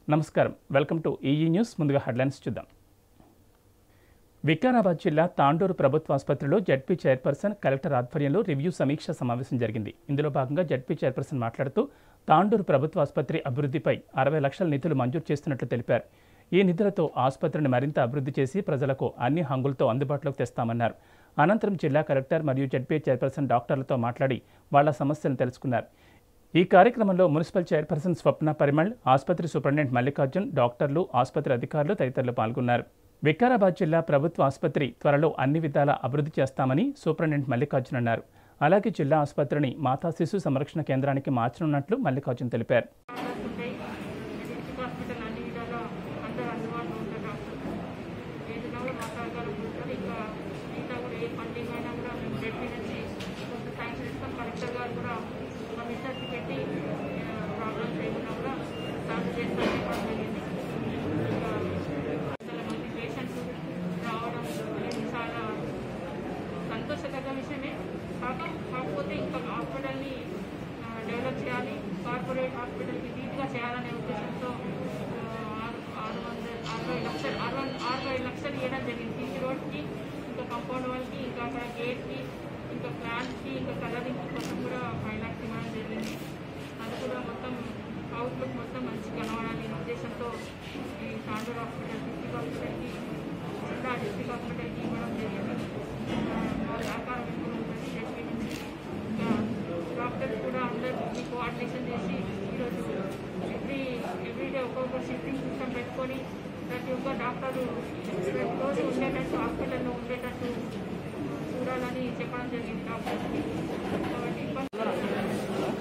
నమస్కారం welcome to ఈఈ news ముందుగా హెడ్లైన్స్ చూద్దాం వికారాబాద్ జిల్లా తాండూరు ప్రభుత్వ ఆసుపత్రిలో జడ్పీ చైర్పర్సన్ కలెక్టర్ ఆధ్వర్యంలో రివ్యూ సమీక్ష సమావేశం జరిగింది ఇందులో భాగంగా జడ్పీ చైర్పర్సన్ మాట్లాడుతూ తాండూరు ప్రభుత్వ ఆసుపత్రి అభివృద్ధిపై అరవై లక్షల నిధులు మంజూరు చేస్తున్నట్లు తెలిపారు ఈ నిధులతో ఆసుపత్రిని మరింత అభివృద్ధి చేసి ప్రజలకు అన్ని హంగులతో అందుబాటులోకి తెస్తామన్నారు అనంతరం జిల్లా కలెక్టర్ మరియు జడ్పీ చైర్పర్సన్ డాక్టర్లతో మాట్లాడి వాళ్ల సమస్యలను తెలుసుకున్నారు ఈ కార్యక్రమంలో మున్సిపల్ చైర్పర్సన్ స్వప్న పరిమళ్ ఆసుపత్రి సూపరింటెండెంట్ మల్లికార్జున్ డాక్టర్లు ఆసుపత్రి అధికారులు తదితరులు పాల్గొన్నారు వికారాబాద్ జిల్లా ప్రభుత్వ ఆసుపత్రి త్వరలో అన్ని విధాల అభివృద్ధి చేస్తామని సూపరింటెండెంట్ మల్లికార్జున్ అన్నారు అలాగే జిల్లా ఆసుపత్రిని మాతా శిశు సంరక్షణ కేంద్రానికి మార్చనున్నట్లు మల్లికార్జున్ తెలిపారు ఉంటాయి డిస్ట్రిక్ట్ హాస్పిటల్ అన్ని విధాలా అందరూ అందుబాటులో ఉంటారు డాక్టర్స్ ఏదైనా కూడా మాట్లాడగలం ఉంటారు ఇంకా మిగతా కూడా ఏ ఫండింగ్ అయినా కూడా మేము రెడ్డి నుంచి కొంత సైన్స్ తీసుకొని కలెక్టర్ గారు కూడా ఒక మిస్టర్స్ పెట్టి ప్రాబ్లమ్స్ ఏమైనా కూడా సాల్వ్ చేస్తారని చెప్పడం జరిగింది ఇంకా చాలా మంది పేషెంట్స్ రావడం అనేది చాలా సంతోషకర విషయమే కాక కాకపోతే ఇంకా హాస్పిటల్ని ఆ, డెవలప్ చేయాలి కార్పొరేట్ హాస్పిటల్కి నీట్గా చేయాలనే ఉద్దేశంతో ఆ, ఆరు ఆరు వందల అరవై లక్షలు అరవై అరవై లక్షలు ఇవ్వడం జరిగింది సీసీ రోడ్కి ఇంకా కాంపౌండ్ వాళ్ళకి ఇంకా అక్కడ గేట్కి ఇంకా ప్లాన్స్కి ఇంకా కలరింగ్ కోసం కూడా ఫైవ్ ల్యాక్స్ ఇవ్వడం జరిగింది అది కూడా మొత్తం అవుట్లుక్ మొత్తం మంచిగా కనబడాలనే ఉద్దేశంతో ఈ తాండూరు హాస్పిటల్ డిస్ట్రిక్ట్ హాస్పిటల్కి జిల్లా డిస్ట్రిక్ట్ హాస్పిటల్కి ఇవ్వడం జరిగింది ఆ, మా సహకారం ఎప్పుడు ఉంటుంది జడ్పీ నుంచి ఇంకా డాక్టర్స్ కూడా అందరికీ కోఆర్డినేషన్ చేసి ఈరోజు ఎవ్రీ ఎవ్రీడే ఒక్కొక్క షిఫ్టింగ్ సిస్టమ్ పెట్టుకొని ప్రతి ఒక్క డాక్టరు ప్రతిరోజు ఉండేటట్టు హాస్పిటల్లో ఉండేటట్టు చూడాలని చెప్పడం జరిగింది డాక్టర్స్కి కాబట్టి ఫస్ట్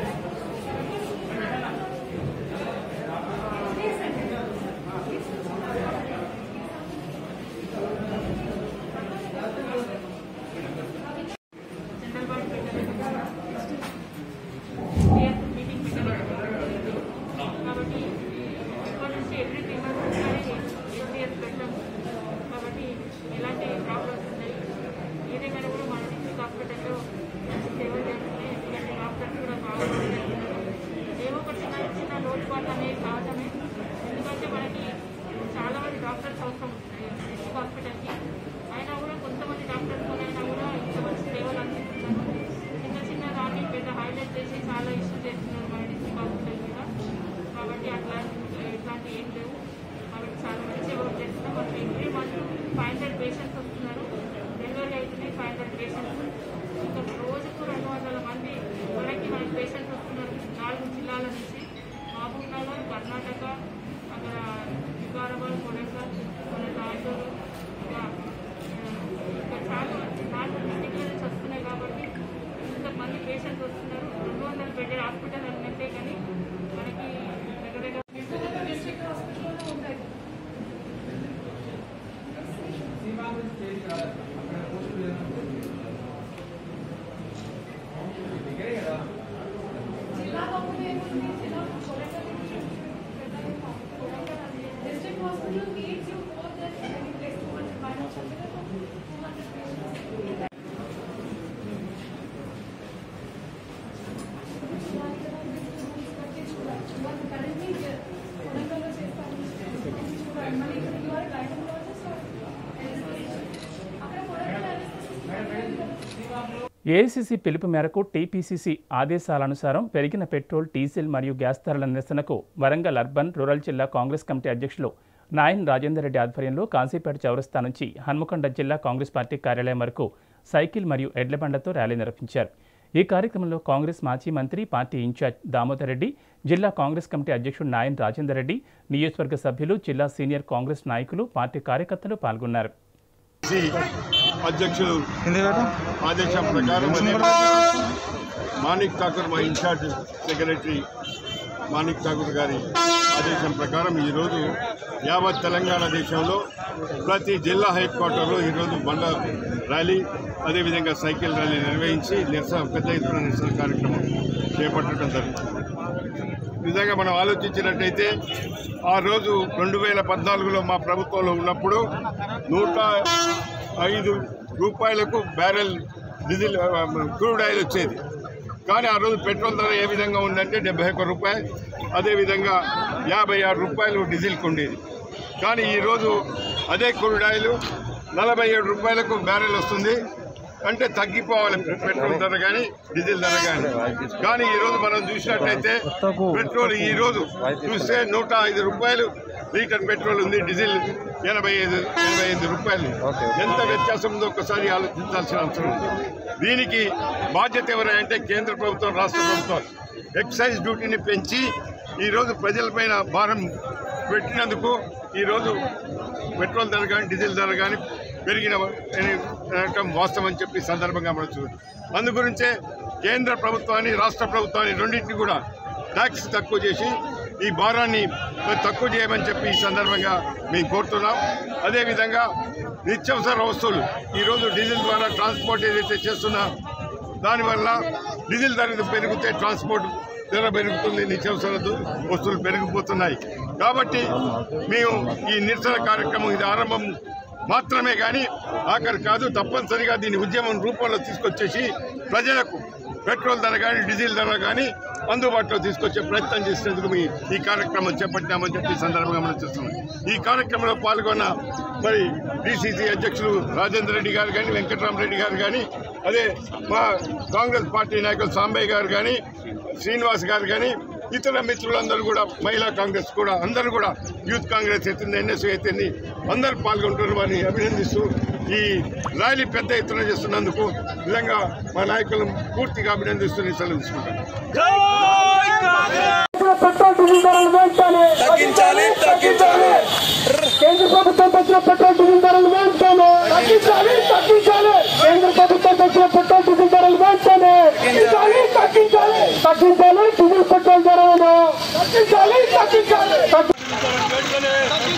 జనరల్ వార్డ్ పెట్టాలి సిఎస్ మీటింగ్ పెట్టాలి కాబట్టి ఇప్పటి నుంచి ఎవ్రీ త్రీ మంత్స్ ఒకసారి ఎస్సీఎస్ పెట్టాం కాబట్టి ఎలాంటి ప్రాబ్లమ్స్ ఉన్నాయి ఏదేమైనా కూడా మన డిస్ట్రిక్ట్ హాస్పిటల్లో మంచి సేవలు చేస్తున్నాయి ఎందుకంటే డాక్టర్స్ కూడా బాగా పనిచేస్తున్నారు ఏవో ఒక చిన్న చిన్న లోటుపాట్లు అనేవి సహజమే ఎందుకంటే మనకి చాలా మంది డాక్టర్స్ అవసరం డిస్ట్రిక్ట్ హాస్పిటల్కి అయినా కూడా కొంతమంది డాక్టర్స్ అయినా కూడా ఇంత మంచి సేవలు అందిస్తున్నారు చిన్న చిన్న దాన్ని పెద్ద హైలైట్ చేసి చాలా ఇష్యూ చేస్తున్నారు మన డిస్ట్రిక్ట్ హాస్పిటల్ మీద కాబట్టి అట్లా ఇట్లాంటి ఏం లేవు కాబట్టి చాలా మంచి వర్క్ చేస్తున్నాం మనకి every month five hundred patients వస్తున్నారు డెలివరీ అవుతున్నాయి ఫైవ్ హండ్రెడ్ పేషెంట్స్ ఇంకా రోజుకు రెండు వందల మంది మనకి మనకి పేషెంట్స్ వస్తున్నారు నాలుగు జిల్లాల నుంచి మహబూబ్ నగర్ కర్ణాటక అక్కడ వికారాబాద్ కొడంగల్ మన తాండూరు ఇంకా ఇంకా చాలా నాలుగు డిస్టిక్ల నుంచి వస్తున్నాయి కాబట్టి ఇంతమంది పేషెంట్స్ వస్తున్నారు రెండు వందల బెడ్ హాస్పిటల్ అన్నట్టే కానీ మనకి దగ్గర దగ్గర డిస్ట్రిక్ట్ హాస్పిటల్లో ఉంటాయి జిల్లా కాకుండా ఏముంది జిల్లా collector district hospital needs you more than any place two hundred by two hundred patients currently కొడంగల్లో చేస్తాము చూడాలి మళ్ళీ ఇక్కడ యూ ఆర్ గైనకాలజిస్ట్ అక్కడ కొడంగల్ ఏఐసీసీ పిలుపు మేరకు టీపీసీసీ ఆదేశాలనుసారం పెరిగిన పెట్రోల్ డీజిల్ మరియు గ్యాస్ ధరల నిరసనకు వరంగల్ అర్బన్ రూరల్ జిల్లా కాంగ్రెస్ కమిటీ అధ్యక్షులు నాయన్ రాజేందర్ రెడ్డి ఆధ్వర్యంలో కాశీపేట చౌరస్తా నుంచి హన్మకొండ జిల్లా కాంగ్రెస్ పార్టీ కార్యాలయం వరకు సైకిల్ మరియు ఎడ్లబండతో ర్యాలీ నిర్వహించారు ఈ కార్యక్రమంలో కాంగ్రెస్ మాజీ మంత్రి పార్టీ ఇన్ఛార్జ్ దామోదర్ రెడ్డి జిల్లా కాంగ్రెస్ కమిటీ అధ్యక్షుడు నాయన్ రాజేందర్ రెడ్డి నియోజకవర్గ సభ్యులు జిల్లా సీనియర్ కాంగ్రెస్ నాయకులు పార్టీ కార్యకర్తలు పాల్గొన్నారు సి అధ్యక్షులు ఆదేశం ప్రకారం మాణిక్ ఠాకూర్ మా ఇన్ఛార్జ్ సెక్రటరీ మాణిక్ ఠాకూర్ గారి ఆదేశం ప్రకారం ఈరోజు యావత్ తెలంగాణ దేశంలో ప్రతి జిల్లా హెడ్ క్వార్టర్లో ఈరోజు బండ ర్యాలీ అదేవిధంగా సైకిల్ ర్యాలీ నిర్వహించి నిరసన పెద్ద ఎత్తున నిరసన కార్యక్రమం చేపట్టడం జరుగుతుంది నిజంగా మనం ఆలోచించినట్టయితే ఆ రోజు రెండు వేల పద్నాలుగులో మా ప్రభుత్వంలో ఉన్నప్పుడు నూట ఐదు రూపాయలకు బ్యారెల్ డీజిల్ ఆ, క్రూడ్ ఆయిల్ వచ్చేది కానీ ఆ రోజు పెట్రోల్ ధర ఏ విధంగా ఉందంటే డెబ్బై ఒక్క రూపాయలు అదేవిధంగా యాభై ఆరు రూపాయలు డీజిల్కి ఉండేది కానీ ఈరోజు అదే క్రూడాయిలు నలభై ఏడు రూపాయలకు బ్యారెల్ వస్తుంది అంటే తగ్గిపోవాలి పెట్రోల్ ధర కానీ డీజిల్ ధర కానీ కానీ ఈరోజు మనం చూసినట్లయితే పెట్రోల్ ఈ రోజు చూస్తే నూట ఐదు రూపాయలు లీటర్ పెట్రోల్ ఉంది డీజిల్ ఎనభై ఐదు ఎనభై ఐదు రూపాయలు ఎంత వ్యత్యాసం ఉందో ఒకసారి ఆలోచించాల్సిన అవసరం ఉంది దీనికి బాధ్యత ఎవరంటే కేంద్ర ప్రభుత్వం రాష్ట్ర ప్రభుత్వం ఎక్సైజ్ డ్యూటీని పెంచి ఈరోజు ప్రజలపైన భారం పెట్టినందుకు ఈరోజు పెట్రోల్ ధర కానీ డీజిల్ ధర కానీ పెరిగిన అనటం వాస్తవం అని చెప్పి ఈ సందర్భంగా మనం చూడండి అందుగురించే కేంద్ర ప్రభుత్వాన్ని రాష్ట్ర ప్రభుత్వాన్ని రెండింటిని కూడా ట్యాక్స్ తక్కువ చేసి ఈ భారాన్ని తక్కువ చేయమని చెప్పి ఈ సందర్భంగా మేము కోరుతున్నాం అదేవిధంగా నిత్యావసర వస్తువులు ఈరోజు డీజిల్ ద్వారా ట్రాన్స్పోర్ట్ ఏదైతే చేస్తున్నా దానివల్ల డీజిల్ ధర పెరిగితే ట్రాన్స్పోర్ట్ ధర పెరుగుతుంది నిత్యావసర దు- వస్తువులు పెరిగిపోతున్నాయి కాబట్టి మేము ఈ నిరసన కార్యక్రమం ఇది ఆరంభం మాత్రమే కానీ ఆఖరి కాదు తప్పనిసరిగా దీని ఉద్యమం రూపంలో తీసుకొచ్చేసి ప్రజలకు పెట్రోల్ ధర కానీ డీజిల్ ధర కానీ అందుబాటులో తీసుకొచ్చే ప్రయత్నం చేసేందుకు మీ ఈ కార్యక్రమం చేపట్టామని చెప్పి ఈ సందర్భంగా మనం చూస్తున్నాం ఈ కార్యక్రమంలో పాల్గొన్న మరి డిసిసి అధ్యక్షులు రాజేంద్ర రెడ్డి గారు కానీ వెంకటరామరెడ్డి గారు కానీ అదే మా కాంగ్రెస్ పార్టీ నాయకులు సాంబయ్య గారు కానీ శ్రీనివాస్ గారు కానీ ఇతర మిత్రులందరూ కూడా మహిళా కాంగ్రెస్ కూడా అందరూ కూడా యూత్ కాంగ్రెస్ అయితుంది ఎన్ఎస్యూ అయితుంది అందరూ పాల్గొంటున్న వారిని అభినందిస్తూ ఈ ర్యాలీ పెద్ద ఎత్తున చేస్తున్నందుకు నిజంగా మా నాయకులను పూర్తిగా అభినందిస్తూ నేను సెలవు తీసుకుంటాను పెట్రోల్ డీజిల్ ధరలు పెంచాలి తగ్గించాలి తగ్గించాలి కేంద్ర ప్రభుత్వం తెచ్చిన పెట్రోల్ డీజిల్ ధరలు పెంచాలి తగ్గించాలి తగ్గించాలి కేంద్ర ప్రభుత్వం తెచ్చిన పెట్రోల్ డీజిల్ ధరలు పెంచాలి తగ్గించాలి తగ్గించాలి తగ్గించాలి డీజిల్ పెట్రోల్ ధరలను తగ్గించాలి తగ్గించాలి తగ్గి-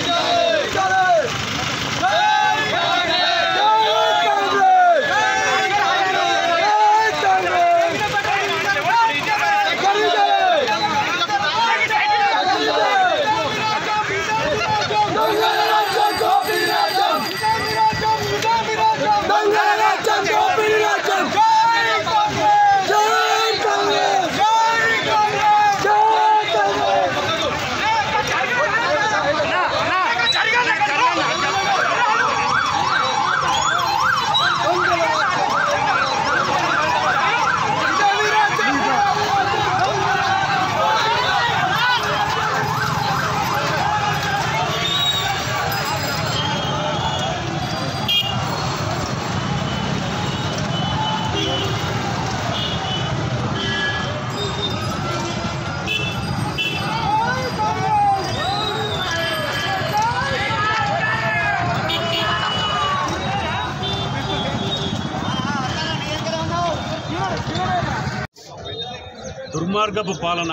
దుర్మార్గపు పాలన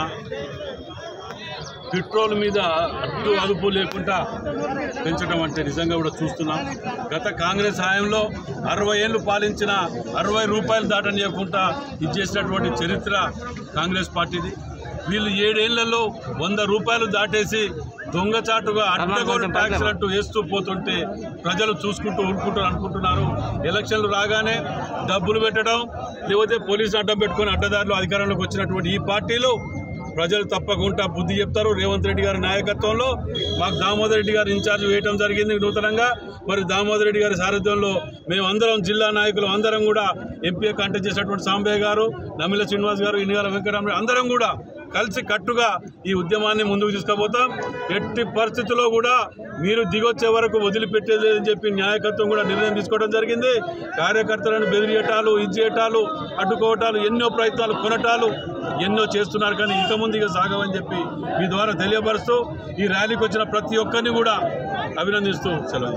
పెట్రోల్ మీద అడ్డు అదుపు లేకుండా పెంచడం అంటే నిజంగా కూడా చూస్తున్నాం గత కాంగ్రెస్ హయాంలో అరవై ఏళ్ళు పాలించిన అరవై రూపాయలు దాటనీయకుండా ఇది చేసినటువంటి చరిత్ర కాంగ్రెస్ పార్టీది వీళ్ళు ఏడేళ్లలో వంద రూపాయలు దాటేసి దొంగచాటుగా అడ్డగోలు ట్యాక్స్ అంటూ వేస్తూ పోతుంటే ప్రజలు చూసుకుంటూ ఊరుకుంటారు అనుకుంటున్నారు ఎలక్షన్లు రాగానే డబ్బులు పెట్టడం లేకపోతే పోలీసు అడ్డం పెట్టుకొని అడ్డదారులు అధికారంలోకి వచ్చినటువంటి ఈ పార్టీలు ప్రజలు తప్పకుండా బుద్ధి చెప్తారు రేవంత్ రెడ్డి గారి నాయకత్వంలో మాకు దామోదర్ రెడ్డి గారు ఇన్ఛార్జ్ వేయటం జరిగింది నూతనంగా మరి దామోదర్ రెడ్డి గారి సారథ్యంలో మేమందరం జిల్లా నాయకులు అందరం కూడా ఎంపీ కంటెస్ట్ చేసినటువంటి సాంబయ్య గారు నమిల శ్రీనివాస్ గారు ఇన్నిగాల వెంకటరామరెడ్డి అందరం కూడా కలిసి కట్టుగా ఈ ఉద్యమాన్ని ముందుకు తీసుకుపోతాం ఎట్టి పరిస్థితుల్లో కూడా మీరు దిగొచ్చే వరకు వదిలిపెట్టేది లేదని చెప్పి న్యాయకత్వం కూడా నిర్ణయం తీసుకోవడం జరిగింది కార్యకర్తలను బెదిరియటాలు ఇచ్చేయటాలు అడ్డుకోవటాలు ఎన్నో ప్రయత్నాలు కొనటాలు ఎన్నో చేస్తున్నారు కానీ ఇక ముందు ఇక సాగవని చెప్పి మీ ద్వారా తెలియపరుస్తూ ఈ ర్యాలీకి వచ్చిన ప్రతి ఒక్కరిని కూడా అభినందిస్తూ సెలవు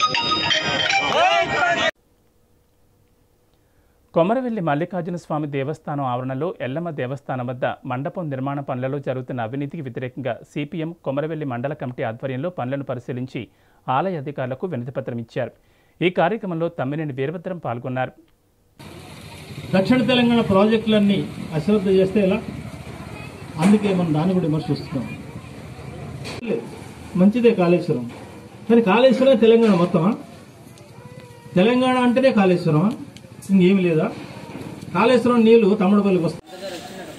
కొమరవెల్లి మల్లికార్జున స్వామి దేవస్థానం ఆవరణలో ఎల్లమ్మ దేవస్థానం వద్ద మండపం నిర్మాణ పనులలో జరుగుతున్న అవినీతికి వ్యతిరేకంగా సిపిఎం కొమరవెల్లి మండల కమిటీ ఆధ్వర్యంలో పనులను పరిశీలించి ఆలయ అధికారులకు వినతిపత్రం ఇచ్చారు ఈ కార్యక్రమంలో తమ్మినేని వీరభద్రం పాల్గొన్నారు దక్షిణ తెలంగాణ ప్రాజెక్టులన్నీ అశ్రద్ధ చేస్తే ఎలా అందుకే మనం దాన్ని కూడా విమర్శిస్తున్నాం మంచిదే కాళేశ్వరం కానీ కాళేశ్వరం తెలంగాణ మొత్తమా తెలంగాణ అంటేనే కాళేశ్వరమా ఇంకేమి లేదా కాళేశ్వరం నీళ్లు తమిళపల్లికి వస్తాయి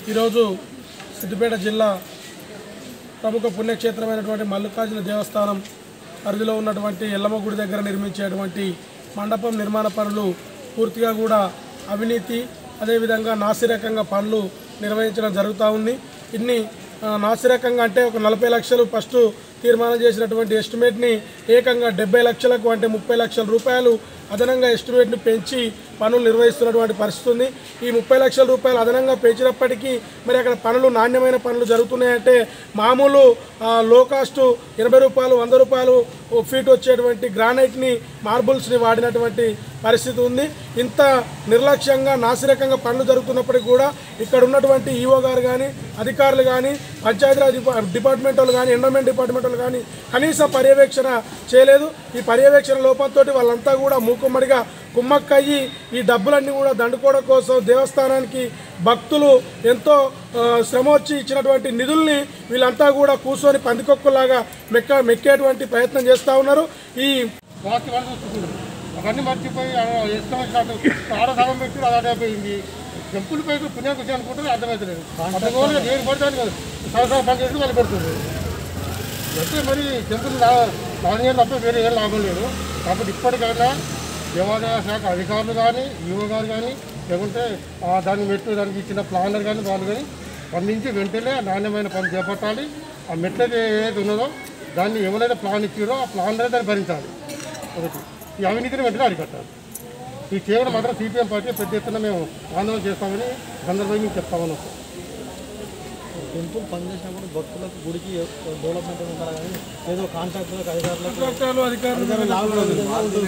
ఈరోజు సిద్దిపేట జిల్లా ప్రముఖ పుణ్యక్షేత్రమైనటువంటి మల్లికార్జున దేవస్థానం పరిధిలో ఉన్నటువంటి ఎల్లమ్మ గుడి దగ్గర నిర్మించేటువంటి మండపం నిర్మాణ పనులు పూర్తిగా కూడా అవినీతి అదేవిధంగా నాసిరకంగా పనులు నిర్వహించడం జరుగుతూ ఉంది ఇన్ని ఆ, నాసిరకంగా అంటే ఒక నలభై లక్షలు ఫస్ట్ తీర్మానం చేసినటువంటి ఎస్టిమేట్ని ఏకంగా డెబ్బై లక్షలకు అంటే ముప్పై లక్షల రూపాయలు అదనంగా ఎస్టిమేట్ని పెంచి పనులు నిర్వహిస్తున్నటువంటి పరిస్థితి ఉంది ఈ ముప్పై లక్షల రూపాయలు అదనంగా పెంచినప్పటికీ మరి అక్కడ పనులు నాణ్యమైన పనులు జరుగుతున్నాయంటే మామూలు ఆ, లో కాస్ట్ ఎనభై రూపాయలు వంద రూపాయలు ఒక ఫీట్ వచ్చేటువంటి గ్రానైట్ని మార్బుల్స్ని వాడినటువంటి పరిస్థితి ఉంది ఇంత నిర్లక్ష్యంగా నాసిరకంగా పనులు జరుగుతున్నప్పటికీ కూడా ఇక్కడ ఉన్నటువంటి ఈఓ గారు కానీ అధికారులు కానీ పంచాయతీరాజ్ డిపా డిపార్ట్మెంట్ వాళ్ళు కానీ ఎండోమెంట్ డిపార్ట్మెంట్ వాళ్ళు కానీ కనీస పర్యవేక్షణ చేయలేదు ఈ పర్యవేక్షణ లోపంతో వాళ్ళంతా కూడా మూకుమ్మడిగా కుమ్మక్కయ్యి ఈ డబ్బులన్నీ కూడా దండుకోవడం కోసం దేవస్థానానికి భక్తులు ఎంతో ఆ, శ్రమ వచ్చి ఇచ్చినటువంటి నిధుల్ని వీళ్ళంతా కూడా కూర్చొని పందికొక్కులాగా మెక్క మెక్కేటువంటి ప్రయత్నం చేస్తూ ఉన్నారు ఈ వాటి వాళ్ళు చూసుకుంటారు అవన్నీ మర్చిపోయి ఇష్టం వచ్చినట్టు ఆడ సగం పెట్టి అది అదైపోయింది టెంపుల్ పైకి పుణ్యానికి వచ్చి అనుకుంటే అర్థమవుతలేదు అందువల్ల నేను పడతాను కదా సంవత్సరం పని చేసి వాళ్ళు పెడుతుంది అంటే మరి టెంపుల్ నాలుగేళ్ళు తప్ప వేరే ఏం లాభం లేదు కాబట్టి ఇప్పటికైనా దేవాదాయ శాఖ అధికారులు కానీ ఈవో గారు కానీ లేకుంటే ఆ దాన్ని మెట్టు దానికి ఇచ్చిన ప్లానర్ కానీ వాళ్ళు కానీ స్పందించి వెంటనే నాణ్యమైన పని చేపట్టాలి ఆ మెట్లకి ఏది ఉన్నదో దాన్ని ఎవరైతే ప్లాన్ ఇచ్చారో ఆ ప్లాన్ దాన్ని భరించాలి ఒకటి ఈ అవినీతిని వెంటనే అరికట్టాలి ఈ కేవలం మాత్రం సిపిఎం పార్టీ పెద్ద ఎత్తున మేము ఆందోళన చేస్తామని సందర్భంగా మేము చెప్తామని వస్తాం టెంపుల్ పనిచేసినప్పుడు భక్తులకు గుడికి డెవలప్మెంట్ ఉండాలి కానీ ఏదో కాంట్రాక్టులకు అధికారులకు కాంట్రాక్టర్లు అధికారులు అధికారులు లాభం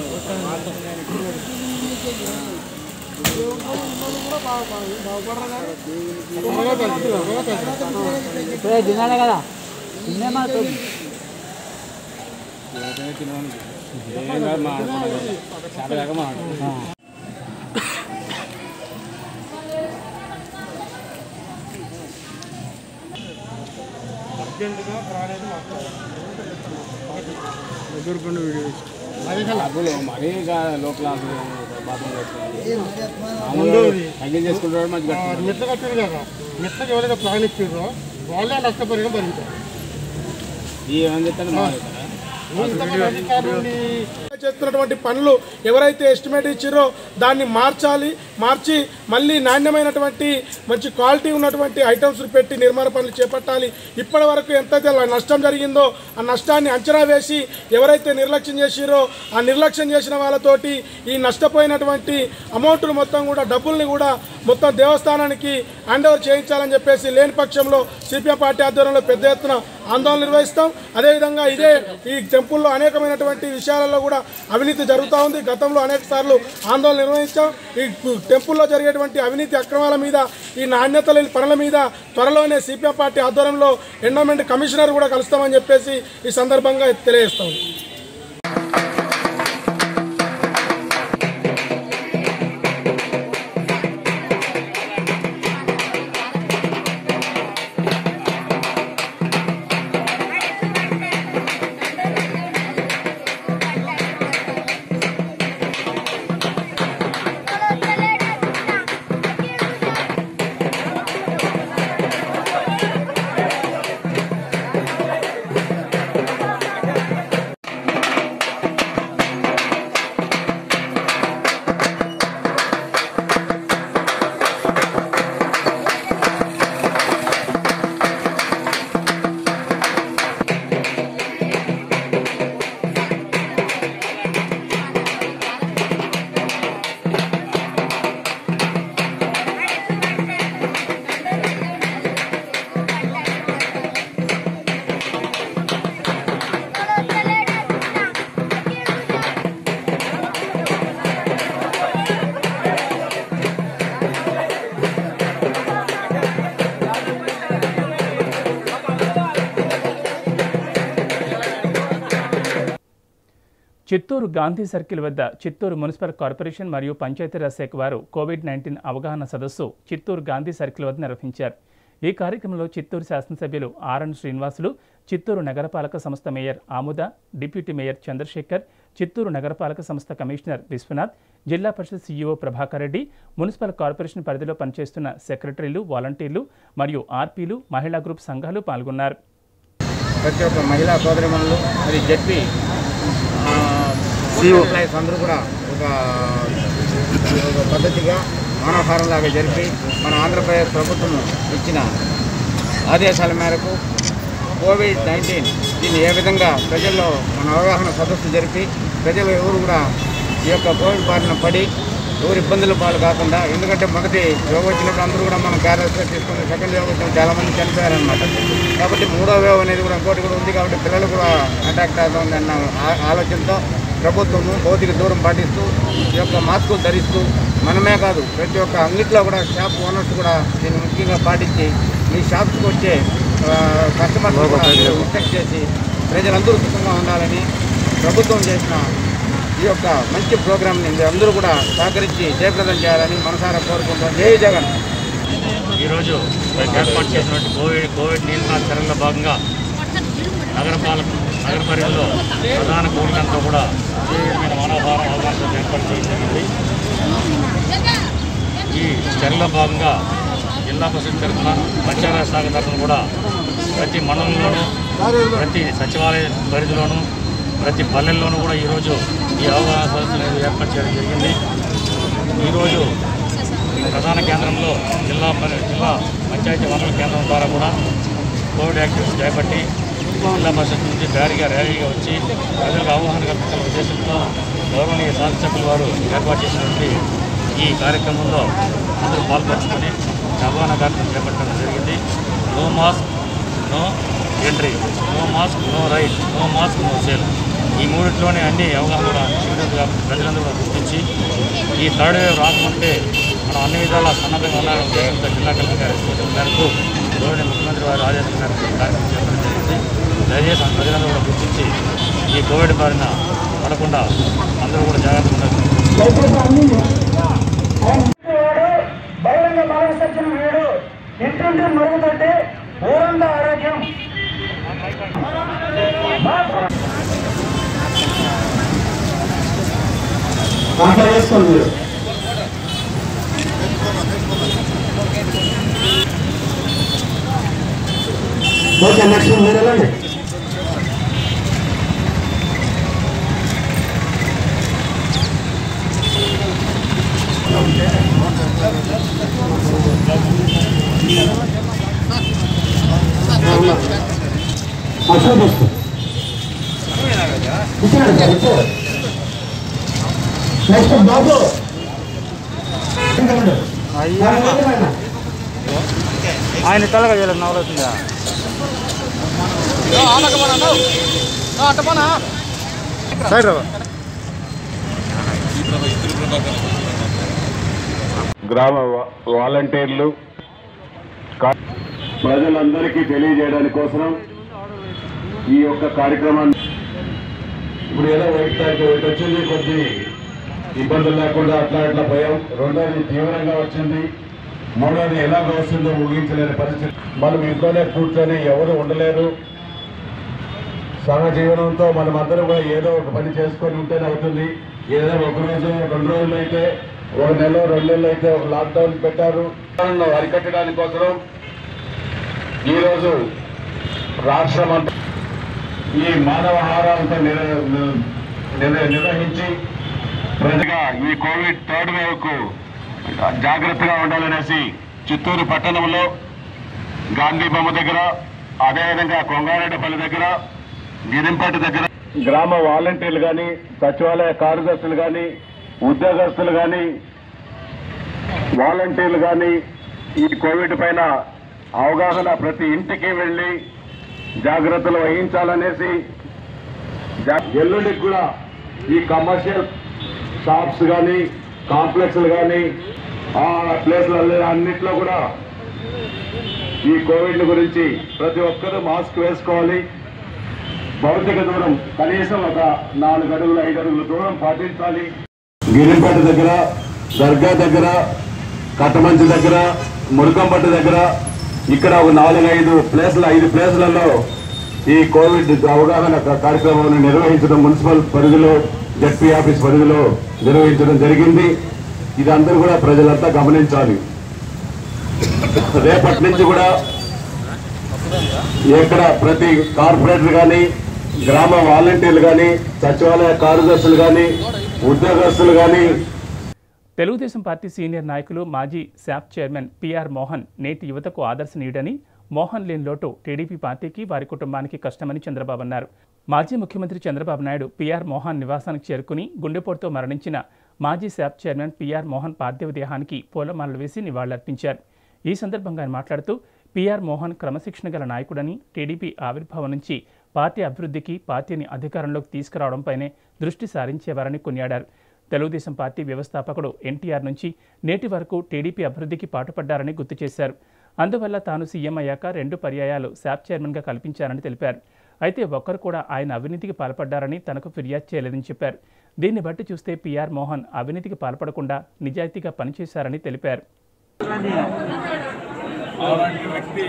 తినాలి కదా తినే అర్జెంటుగా రాలేదు మాట్లాడాలి మరీ లో క్లాస్ బాత్రూమ్ రెండోది తగ్గిల్ చేసుకుంటాడు మంచిగా ఆ, మెట్లు కట్టారు కదా మెట్లకి ఎవరైతే ప్లాన్ ఇచ్చారో వాళ్ళే నష్టపరిగా భరించారు ఈ ఏమని చెప్తాను ఇంతమంది అధికారులని చేస్తున్నటువంటి పనులు ఎవరైతే ఎస్టిమేట్ ఇచ్చారో దాన్ని మార్చాలి మార్చి మళ్ళీ నాణ్యమైనటువంటి మంచి క్వాలిటీ ఉన్నటువంటి ఐటమ్స్ పెట్టి నిర్మాణ పనులు చేపట్టాలి ఇప్పటి వరకు ఎంతైతే నష్టం జరిగిందో ఆ నష్టాన్ని అంచనా వేసి ఎవరైతే నిర్లక్ష్యం చేసిరో ఆ నిర్లక్ష్యం చేసిన వాళ్ళతోటి ఈ నష్టపోయినటువంటి అమౌంట్ను మొత్తం కూడా డబ్బుల్ని కూడా మొత్తం దేవస్థానానికి హ్యాండ్ ఓవర్ చేయించాలని చెప్పేసి లేని పక్షంలో సిపిఎం పార్టీ ఆధ్వర్యంలో పెద్ద ఎత్తున ఆందోళన నిర్వహిస్తాం అదేవిధంగా ఇదే ఈ టెంపుల్లో అనేకమైనటువంటి విషయాలలో కూడా అవినీతి జరుగుతూ ఉంది గతంలో అనేక సార్లు ఆందోళన నిర్వహించాం ఈ టెంపుల్లో జరిగేటువంటి అవినీతి అక్రమాల మీద ఈ నాణ్యత లేని పనుల మీద త్వరలోనే సిపిఎం పార్టీ ఆధ్వర్యంలో ఎండోమెంట్ కమిషనర్ కూడా కలుస్తామని చెప్పేసి ఈ సందర్భంగా తెలియజేస్తాం చిత్తూరు గాంధీ సర్కిల్ వద్ద చిత్తూరు మున్సిపల్ కార్పొరేషన్ మరియు పంచాయతీరాజ్ శాఖ వారు కోవిడ్ నైన్టీన్ అవగాహన సదస్సు చిత్తూరు గాంధీ సర్కిల్ వద్ద నిర్వహించారు ఈ కార్యక్రమంలో చిత్తూరు శాసనసభ్యులు ఆర్ఎన్ శ్రీనివాసులు చిత్తూరు నగరపాలక సంస్థ mayor Amuda deputy mayor Chandrasekhar Chittoor నగరపాలక సంస్థ కమిషనర్ విశ్వనాథ్ జిల్లా పరిషత్ CEO Prabhakar Reddy municipal corporation పరిధిలో పనిచేస్తున్న సెక్రటరీలు వాలంటీర్లు మరియు ఆర్పీలు మహిళా గ్రూప్ సంఘాలు పాల్గొన్నారు ప్రతి ఒక్క మహిళా సోదరిమణులు మరి జడ్పీ ఎంప్లాయీస్ అందరూ కూడా ఒక ఒక పద్ధతిగా మానవహారంలాగా జరిపి మన ఆంధ్రప్రదేశ్ ప్రభుత్వం ఇచ్చిన ఆదేశాల మేరకు కోవిడ్ నైన్టీన్ దీన్ని ఏ విధంగా ప్రజల్లో మన అవగాహన సదస్సు జరిపి ప్రజలు ఎవరు కూడా ఈ యొక్క కోవిడ్ బారిన పడి ఎవరు ఇబ్బందుల పాలు కాకుండా ఎందుకంటే మొదటి వేవ్ వచ్చినప్పుడు అందరూ కూడా మనం క్యారెస్ తీసుకుని సెకండ్ వేవ్ వచ్చిన చాలా మంది చనిపోయారనమాట కాబట్టి మూడో వేవ్ అనేది కూడా ఇంకోటి కూడా ఉంది కాబట్టి పిల్లలు కూడా అటాక్ అవుతుంది అన్న ఆ- ఆలోచనతో ప్రభుత్వము భౌతిక దూరం పాటిస్తూ ఈ యొక్క మాస్కులు ధరిస్తూ మనమే కాదు ప్రతి ఒక్క అంగిట్లో కూడా షాప్ ఓనర్స్ కూడా దీన్ని ముఖ్యంగా పాటించి మీ షాప్స్కి వచ్చే ఆ, కస్టమర్స్ కూడా ఇన్స్ట్రక్ట్ చేసి ప్రజలందరూ సుఖంగా ఉండాలని ప్రభుత్వం చేసిన ఈ యొక్క మంచి ప్రోగ్రామ్ని మీరు అందరూ కూడా సహకరించి జయప్రదం చేయాలని మనసారా కోరుకుంటున్నాం జై జగన్ ఈరోజు మనకి ఏర్పాటు చేసినటువంటి కోవిడ్ కోవిడ్ నియంత్రణ చర్యల్లో భాగంగా నగరపాలక నగర పరిధిలో ప్రధాన కూడినంతా కూడా తీవ్రమైన మానవహారం అవగాహన ఏర్పాటు చేయడం జరిగింది ఈ చర్యలో భాగంగా జిల్లా పరిషత్ తరఫున పంచాయతీ శాఖ తరఫున కూడా ప్రతి మండలంలోనూ ప్రతి సచివాలయ పరిధిలోనూ ప్రతి పల్లెల్లోనూ కూడా ఈరోజు ఈ అవగాహన సదస్సు అనేది ఏర్పాటు చేయడం జరిగింది ఈరోజు ప్రధాన కేంద్రంలో జిల్లా పరి- జిల్లా పంచాయతీ వనరుల కేంద్రం ద్వారా కూడా కోవిడ్ యాక్టివిటీస్ చేపట్టి జిల్లా పరిషత్ నుంచి భారీగా ర్యాలీగా వచ్చి ప్రజలకు అవగాహన కల్పించిన ఉద్దేశంతో గౌరవనీయ శాసనసభ్యుల వారు ఏర్పాటు చేసినటువంటి ఈ కార్యక్రమంలో అందరూ పాల్పంచుకొని అవగాహన కార్యక్రమం చేపట్టడం జరిగింది no mask no entry no mask no right no mask no sale ఈ మూడిట్లోనే అన్ని అవగాహన శిబిరంగా ప్రజలందరూ కూడా గుర్తించి ఈ థర్డ్ వేవ్ రాకముందే మనం అన్ని విధాలా సన్నద్ధంగా ఉండాలనే ఉద్దేశంతో జిల్లా కలెక్టర్ గారి సూచన మేరకు గౌరవ ముఖ్యమంత్రి వారి ఆదేశం మేరకు ఈ కార్యక్రమం చేపట్టడం జరిగింది దయచేసి ఆ ప్రజలందరూ కూడా గుర్తించి ఈ కోవిడ్ బారిన పడకుండా అందరూ కూడా జాగ్రత్తగా ఉండాలి బహిరంగ బాల సత్యం వేడు ఇంటింటి మరుగుదొడ్డి ఊరంతా ఆరోగ్యం అట్లా చేసుకోండి మీరు ఓకే నెక్స్ట్ మీరు వెళ్ళండి అశోక్ తీసుకో ఇచ్చాడు సార్ ఇచ్చాడు నెక్స్ట్ బాబు ఆయన తలగా చేయాలి నవలవుతుందా సైడ్ రావా గ్రామ వా- వాలంటీర్లు కా- ప్రజలందరికీ తెలియజేయడానికి కోసం ఈ యొక్క కార్యక్రమాన్ని ఇప్పుడు ఏదో వైట్ తారీఖు ఒకటి వచ్చింది కొద్ది ఇబ్బందులు లేకుండా అట్లా అట్లా పోయాం రెండోది తీవ్రంగా వచ్చింది మూడోది ఎలాగ వస్తుందో ఊహించలేని పరిస్థితి మనం ఇంట్లోనే కూర్చొని ఎవరు ఉండలేరు సహజీవనంతో మనం అందరం కూడా ఏదో ఒక పని చేసుకొని ఉంటేనే అవుతుంది ఏదో ఒక రోజు రెండు రోజులు అయితే ఒక నెల రెండు నెలలు అయితే ఒక లాక్డౌన్ పెట్టారు కరోనాను అరికట్టడానికి కోసం ఈరోజు రాష్ట్రం అంతా ఈ మానవహారాలతో నిర్- నిర్- నిర్వహించి ప్రజగా ఈ కోవిడ్ థర్డ్ వేవ్ కు జాగ్రత్తగా ఉండాలనేసి చిత్తూరు పట్టణంలో గాంధీ బొమ్మ దగ్గర అదేవిధంగా కొంగారెడ్డిపల్లి దగ్గర గిరింపేట దగ్గర గ్రామ వాలంటీర్లు కానీ సచివాలయ కార్యదర్శులు కానీ ఉద్యోగస్తులు కానీ వాలంటీర్లు కానీ ఈ కోవిడ్ పైన అవగాహన ప్రతి ఇంటికి వెళ్ళి జాగ్రత్తలు వహించాలనేసి జా- ఎల్లుండికి కూడా ఈ కమర్షియల్ షాప్స్ కానీ కాంప్లెక్స్లు కానీ ఆ ప్లేస్లలో అన్నిట్లో కూడా ఈ కోవిడ్ గురించి ప్రతి ఒక్కరూ మాస్క్ వేసుకోవాలి భౌతిక దూరం కనీసం ఒక నాలుగు అడుగులు ఐదు అడుగుల దూరం పాటించాలి గిరింపేట దగ్గర దర్గా దగ్గర కట్టమంచి దగ్గర మురుకంపట్టు దగ్గర ఇక్కడ ఒక నాలుగు ఐదు ప్లేసులు ఐదు ప్లేసులలో ఈ కోవిడ్ అవగాహన క- కార్యక్రమాన్ని నిర్వహించడం మున్సిపల్ పరిధిలో జడ్పీ ఆఫీస్ పరిధిలో నిర్వహించడం జరిగింది ఇది అందరూ కూడా ప్రజలంతా గమనించాలి రేపటి నుంచి కూడా ఎక్కడ ప్రతి కార్పొరేటర్ కానీ గ్రామ వాలంటీర్లు కానీ సచివాలయ కార్యదర్శులు కానీ ఉద్యోగస్తులు కానీ తెలుగుదేశం పార్టీ సీనియర్ నాయకులు మాజీ శాప్ చైర్మన్ పిఆర్ మోహన్ నేటి యువతకు ఆదర్శనీయుడని మోహన్ లేని లోటు టీడీపీ పార్టీకి వారి కుటుంబానికి కష్టమని చంద్రబాబు అన్నారు మాజీ ముఖ్యమంత్రి చంద్రబాబు నాయుడు పిఆర్ మోహన్ నివాసానికి చేరుకుని గుండెపోటుతో మరణించిన మాజీ శాప్ చైర్మన్ పిఆర్ మోహన్ పార్థివ దేహానికి పూలమాలలు వేసి నివాళులర్పించారు ఈ సందర్భంగా ఆయన మాట్లాడుతూ పిఆర్ మోహన్ క్రమశిక్షణ గల నాయకుడని టీడీపీ ఆవిర్భావం నుంచి పార్టీ అభివృద్ధికి పార్టీని అధికారంలోకి తీసుకురావడంపైనే దృష్టి సారించేవారని కొనియాడారు తెలుగుదేశం పార్టీ వ్యవస్థాపకుడు ఎన్టీఆర్ నుంచి నేటి వరకు టీడీపీ అభివృద్ధికి పాటుపడ్డారని గుర్తు చేశారు అందువల్ల తాను సీఎం అయ్యాక రెండు పర్యాయాలు శాప్ చైర్మన్గా కల్పించారని తెలిపారు అయితే ఒక్కరు కూడా ఆయన అవినీతికి పాల్పడ్డారని తనకు ఫిర్యాదు చేయలేదని చెప్పారు దీన్ని బట్టి చూస్తే పిఆర్ మోహన్ అవినీతికి పాల్పడకుండా నిజాయితీగా పనిచేశారని తెలిపారు అలాంటి వ్యక్తి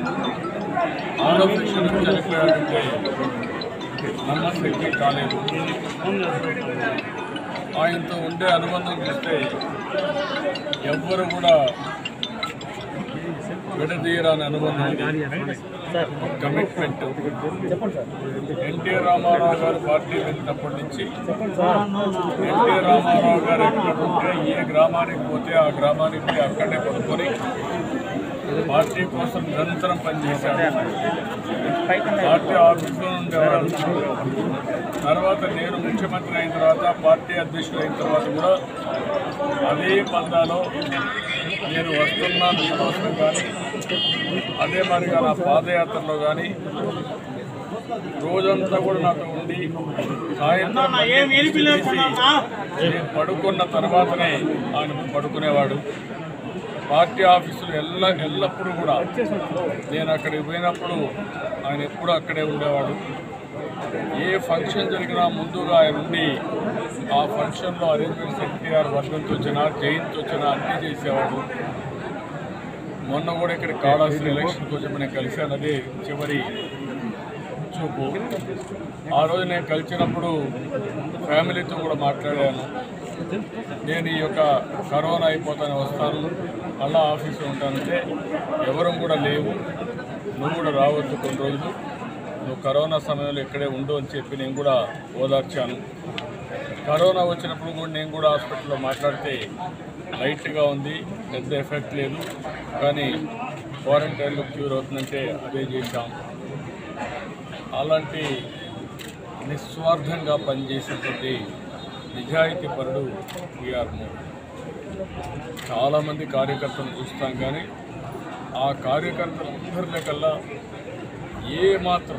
ఆరోపణ చనిపోయాడంటే నమ్మశక్తి కాలేదు ఆయనతో ఉండే అనుబంధం చూస్తే ఎవ్వరు కూడా విడదీయరాని అనుబంధం ఉంది. కమిట్మెంట్ ఎన్టీ రామారావు గారు పార్టీ వెళ్ళినప్పటి నుంచి ఎన్టీ రామారావు గారు ఎక్కడ ఉంటే ఏ గ్రామానికి పోతే ఆ గ్రామానికి పోయి అక్కడే పడుకొని పార్టీ కోసం నిరంతరం పనిచేశాడు పార్టీ ఆఫీసులో ఉండేవాడు తర్వాత నేను ముఖ్యమంత్రి అయిన తర్వాత పార్టీ అధ్యక్షుడు అయిన తర్వాత కూడా అదే పందాలో నేను వస్తున్నాను మీకోసం కానీ అదే మరిగా నా పాదయాత్రలో కానీ రోజంతా కూడా నాతో ఉండి సాయంత్రం తీసి నేను పడుకున్న తర్వాతనే ఆయన పడుకునేవాడు పార్టీ ఆఫీసులు ఎల్ల ఎల్లప్పుడూ కూడా నేను అక్కడికి పోయినప్పుడు ఆయన ఎప్పుడూ అక్కడే ఉండేవాడు ఏ ఫంక్షన్ జరిగినా ముందుగా ఆయన ఉండి ఆ ఫంక్షన్లో అరేంజ్మెంట్స్ ఎన్టీఆర్ వర్గంతో వచ్చినా జయంతి వచ్చినా అన్నీ చేసేవాడు మొన్న కూడా ఇక్కడ కాళాశ్రీ ఎలక్షన్కి వచ్చి నేను కలిశాను అదే చివరి చూపు ఆ రోజు నేను కలిసినప్పుడు ఫ్యామిలీతో కూడా మాట్లాడాను నేను ఈ యొక్క కరోనా అయిపోతానే వస్తాను మళ్ళా ఆఫీస్లో ఉంటానంటే ఎవరు కూడా లేవు నువ్వు కూడా రావద్దు కొన్ని రోజులు నువ్వు కరోనా సమయంలో ఇక్కడే ఉండు అని చెప్పి నేను కూడా ఓదార్చాను కరోనా వచ్చినప్పుడు కూడా నేను కూడా హాస్పిటల్లో మాట్లాడితే లైట్గా ఉంది పెద్ద ఎఫెక్ట్ లేదు కానీ క్వారంటైన్లో క్యూర్ అవుతుందంటే అదే చేశాం అలాంటి నిస్వార్థంగా పనిచేసేటువంటి నిజాయితీ పరుడు విఆర్ మోడీ చాలామంది కార్యకర్తలు చూస్తాం కానీ ఆ కార్యకర్తలందరిలో కల్లా ఏ మాత్రం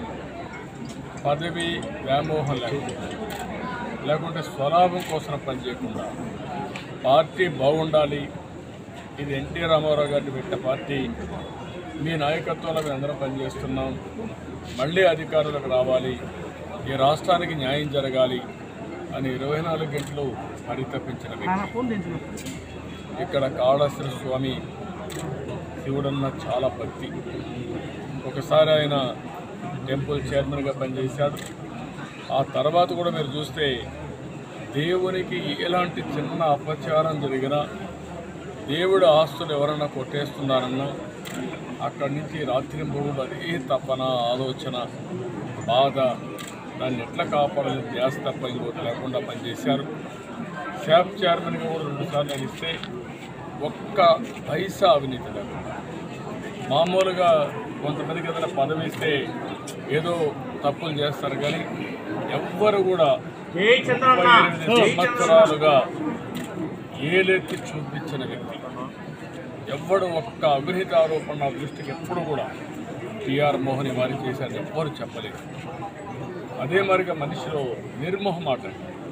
పదవి వ్యామోహం లేకుండా లేకుంటే స్వలాభం కోసం పనిచేయకుండా పార్టీ బాగుండాలి ఇది ఎన్టీ రామారావు గారిని పెట్టిన పార్టీ మీ నాయకత్వంలో మేము అందరం పనిచేస్తున్నాం మళ్ళీ అధికారులకు రావాలి ఈ రాష్ట్రానికి న్యాయం జరగాలి అని ఇరవై నాలుగు గంటలు పరితపించిన వ్యక్తి ఇక్కడ కాళేశ్వర స్వామి శివుడన్న చాలా భక్తి ఒకసారి ఆయన టెంపుల్ చైర్మన్గా పనిచేశాడు ఆ తర్వాత కూడా మీరు చూస్తే దేవునికి ఎలాంటి చిన్న అపచారం జరిగినా దేవుడు ఆస్తులు ఎవరన్నా కొట్టేస్తున్నారన్నా అక్కడి నుంచి రాత్రి మూడు అదే తపన ఆలోచన బాధ దాన్ని ఎట్లా కాపాడాలని ధ్యాస తప్ప ఇంకోటి లేకుండా పనిచేశారు షాప్ చైర్మన్గా కూడా రెండుసార్లు నడిస్తే ఒక్క పైసా అవినీతి లేకుండా మామూలుగా కొంతమందికి ఏదైనా పదవి ఇస్తే ఏదో తప్పులు చేస్తారు కానీ ఎవ్వరు కూడా ముప్పై ఎనిమిది సంవత్సరాలుగా ఏలెత్తి చూపించిన వ్యక్తి ఎవ్వడు ఒక్క అవినీతి ఆరోపణ నా దృష్టికి ఎప్పుడు కూడా టిఆర్ మోహన్ వారి చేశారని ఎవ్వరు చెప్పలేదు అదే మరిగా మనిషిలో నిర్మోహమాట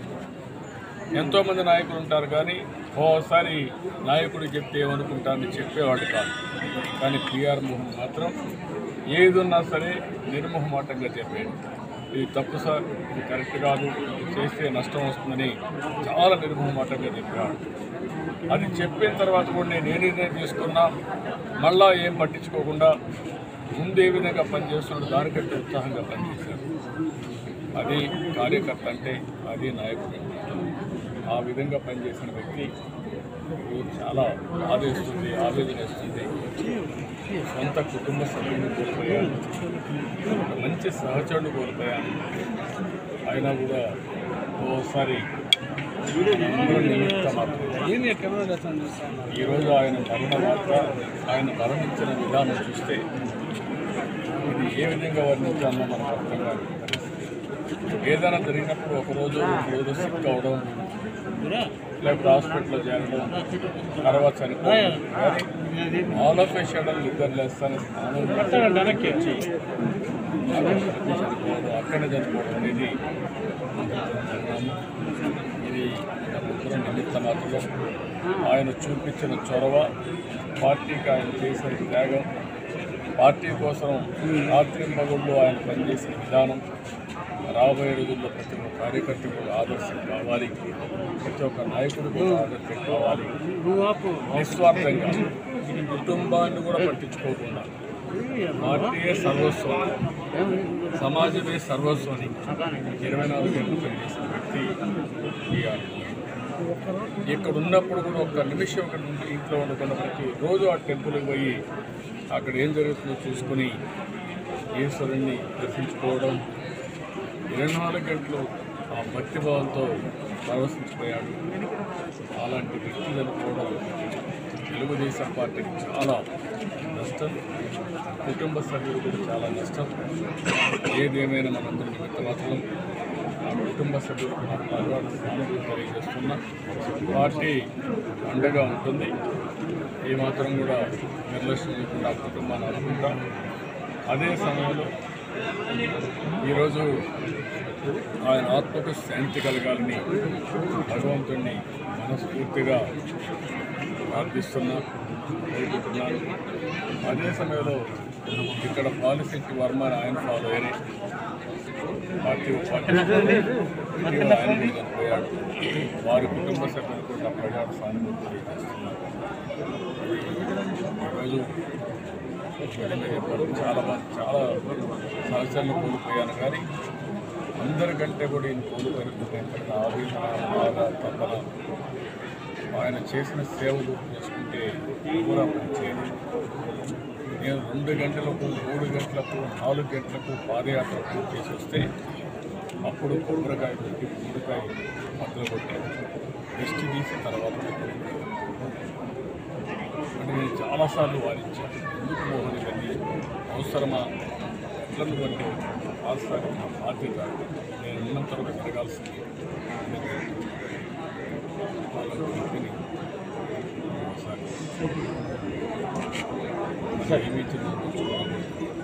ఎంతోమంది నాయకులు ఉంటారు కానీ ఓసారి నాయకుడు చెప్తే ఏమనుకుంటారని చెప్పేవాడు కాదు కానీ పిఆర్ మోహన్ మాత్రం ఏదున్నా సరే నిర్మోహమాటంగా చెప్పాడు ఇది తప్పు సార్ ఇది కరెక్ట్ కాదు ఇది చేస్తే నష్టం వస్తుందని చాలా నిర్మోహమాటంగా చెప్పాడు అది చెప్పిన తర్వాత కూడా నేను ఏ నిర్ణయం తీసుకున్నా మళ్ళా ఏం పట్టించుకోకుండా ముందు ఏ విధంగా పనిచేస్తున్నాడు దానికంటే ఉత్సాహంగా పనిచేశారు అదే కార్యకర్త అంటే అదే నాయకుడు ఆ విధంగా పనిచేసిన వ్యక్తి ఈరోజు చాలా బాధేస్తుంది ఆవేదన వేస్తుంది సొంత కుటుంబ సభ్యులను కోల్పోయాను ఒక మంచి సహచరుడు కోల్పోయాను అయినా కూడా ఓసారి అందరూ నిమిత్త మాత్రమే. ఈరోజు ఆయన మరణ వార్త ఆయన మరణించిన విధానం చూస్తే ఇది ఏ విధంగా వర్ణించాలో మనకు అర్థం కాదు పరిస్థితి ఏదైనా జరిగినప్పుడు ఒకరోజు రోజు సిక్ అవడం లేకపోతే హాస్పిటల్లో చేరడం తర్వాత చనిపోవడం కానీ ఆల్ ఆఫ్ ఏ షడల్ నిద్ర లేస్తాను స్నానం వెనక్కి వచ్చి అక్కడ చనిపోవడం అక్కడే చనిపోవడం అనేది ఇది మనందరం నిమిత్త మాత్రమే ఆయన చూపించిన చొరవ పార్టీకి ఆయన చేసిన త్యాగం పార్టీ కోసం రాత్రి పగుళ్ళు ఆయన పనిచేసిన విధానం రాబోయే రోజుల్లో ప్రతి ఒక్క కార్యకర్త కూడా ఆదర్శం కావాలి ప్రతి ఒక్క నాయకుడు కూడా ఆదర్శం కావాలి నిస్వార్థంగా కుటుంబాన్ని కూడా పట్టించుకోకుండా పార్టీయే సర్వస్వం సమాజమే సర్వస్వం అని ఇరవై నాలుగు గంటలు పనిచేసిన వ్యక్తి టీఆర్ ఇక్కడ ఉన్నప్పుడు కూడా ఒక్క నిమిషం ఇక్కడ నుండి ఇంట్లో ఉండకుండా ప్రతి రోజు ఆ టెంపుల్కి పోయి అక్కడ ఏం జరుగుతుందో చూసుకుని ఈశ్వరుణ్ణి దర్శించుకోవడం ఇరవై నాలుగు గంటలు ఆ భక్తిభావంతో పరవశించిపోయాడు అలాంటి వ్యక్తి చనిపోవడం తెలుగుదేశం పార్టీకి చాలా నష్టం కుటుంబ సభ్యులు కూడా చాలా నష్టం ఏదేమైనా మనందరం నిమిత్త మాత్రం ఆ కుటుంబ సభ్యులకు మనం అలవాటు సానుభూతి తెలియజేస్తున్నా పార్టీ అండగా ఉంటుంది ఏమాత్రం కూడా నిర్లక్ష్యం చేయకుండా ఆ కుటుంబాన్ని అనుకుంటాం అదే సమయంలో ఈరోజు ఆయన ఆత్మకు శాంతి కలగాలని భగవంతుణ్ణి మనస్ఫూర్తిగా ప్రార్థిస్తున్నా కోరుకుంటున్నాను అదే సమయంలో ఇక్కడ పాలిసెట్టి వర్మ అని ఆయన ఫాలో అయ్యారు పార్టీ పార్టీ ఇటీవల ఆయన కూడా చనిపోయాడు వారి కుటుంబ సభ్యులు కూడా ప్రజాడు సానుభూతి తెలియజేస్తున్నారు ఈరోజు నిజంగా చెప్పాలి చాలా మంది చాలా సంవత్సరాలు కోల్పోయాను కానీ అందరికంటే కూడా ఈయన కోల్పోయిన ఆవేదన బాధ తపన ఆయన చేసిన సేవలు చేసుకుంటే కూడా పనిచేయదు నేను రెండు గంటలకు మూడు గంటలకు నాలుగు గంటలకు పాదయాత్ర పూర్తి చేసి వస్తే అప్పుడు కొబ్బరికాయ పెట్టి కొబ్బరికాయ మొదలు కొట్టాను దిష్టి తీసిన తర్వాత అంటే నేను చాలాసార్లు వారించాను ఎందుకు మోహన్ ఇవన్నీ అవసరమా ఎట్లను బట్టి కాదు నా బాధ్యత నేను ఉన్నంత వరకు జరగాల్సింది వాళ్ళకు చెప్పిన ఒకసారి ఒకసారి ఏమి ఇచ్చిందో చూడాలి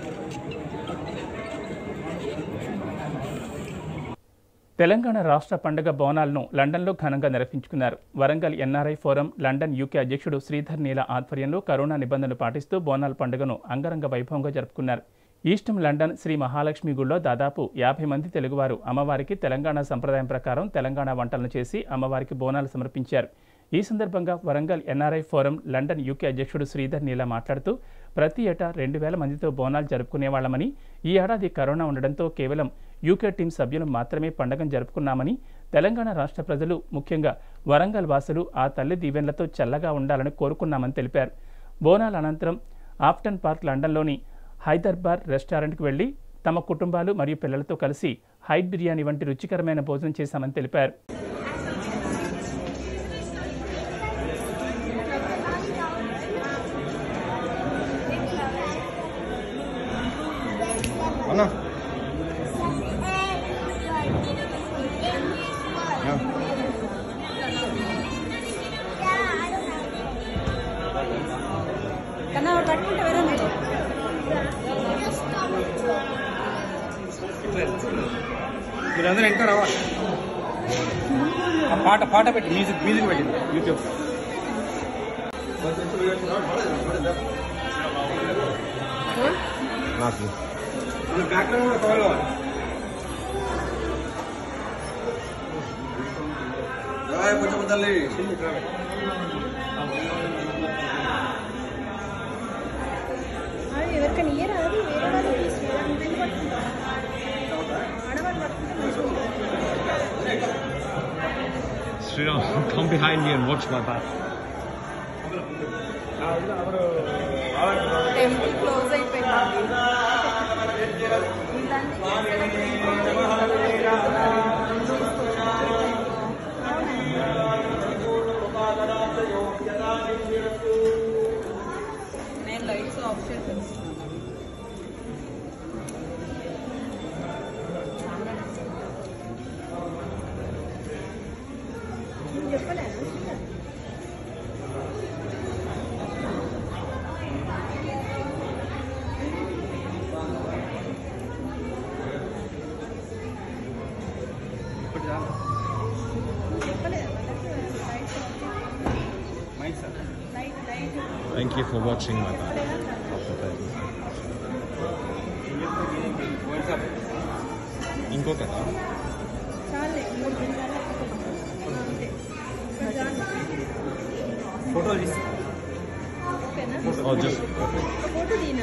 తెలంగాణ రాష్ట్ర పండుగ బోనాలను లండన్లో ఘనంగా నిర్వహించుకున్నారు Warangal NRI forum London UK అధ్యక్షుడు శ్రీధర్ నీల ఆధ్వర్యంలో కరోనా నిబంధనలు పాటిస్తూ బోనాల పండుగను అంగరంగ వైభవంగా జరుపుకున్నారు ఈస్టమ్ లండన్ శ్రీ మహాలక్ష్మి గుడిలో దాదాపు యాభై మంది తెలుగువారు అమ్మవారికి తెలంగాణ సంప్రదాయం ప్రకారం తెలంగాణ వంటలను చేసి అమ్మవారికి బోనాలు సమర్పించారు ఈ సందర్భంగా Warangal NRI forum London UK అధ్యక్షుడు శ్రీధర్ నీల మాట్లాడుతూ ప్రతి ఏటా రెండు వేల మందితో బోనాలు జరుపుకునేవాళ్లమని ఈ ఏడాది కరోనా ఉండడంతో కేవలం యూకే టీం సభ్యులు మాత్రమే పండుగను జరుపుకున్నామని తెలంగాణ రాష్ట్ర ప్రజలు ముఖ్యంగా వరంగల్ వాసులు ఆ తల్లి దీవెనలతో చల్లగా ఉండాలని కోరుకున్నామని తెలిపారు బోనాల అనంతరం ఆఫ్టన్ పార్క్ లండన్లోని హైదర్బార్ రెస్టారెంట్కి వెళ్లి తమ కుటుంబాలు మరియు పిల్లలతో కలిసి హైట్ బిర్యానీ వంటి రుచికరమైన భోజనం చేశామని తెలిపారు కన్నా పట్టుకుంటే వేరే మీరందరూ వెంట రావాలి ఆ పాట పాట పెట్టి మ్యూజిక్ మ్యూజిక్ పెట్టింది యూట్యూబ్ నాకు బ్యాక్గ్రౌండ్ కూడా కవర్ కావాలి కొంచెం తల్లి అది ఎవరికైనా ఇయ్యరా అది వేరే వాళ్ళు తీసుకురా. ఆడవాళ్ళు పట్టుకుంటారు Sriram, come behind me and watch my back. Temple close అయిపోయింది నేను లైట్స్ ఆఫ్ చేసేస్తాను చెప్పలేదు Thank you for watching my back. ఇంకొకట చాలే మూడు నిమిషాలు అంతే ఫోటోలు తీసి Oh, just ఫోటో తీన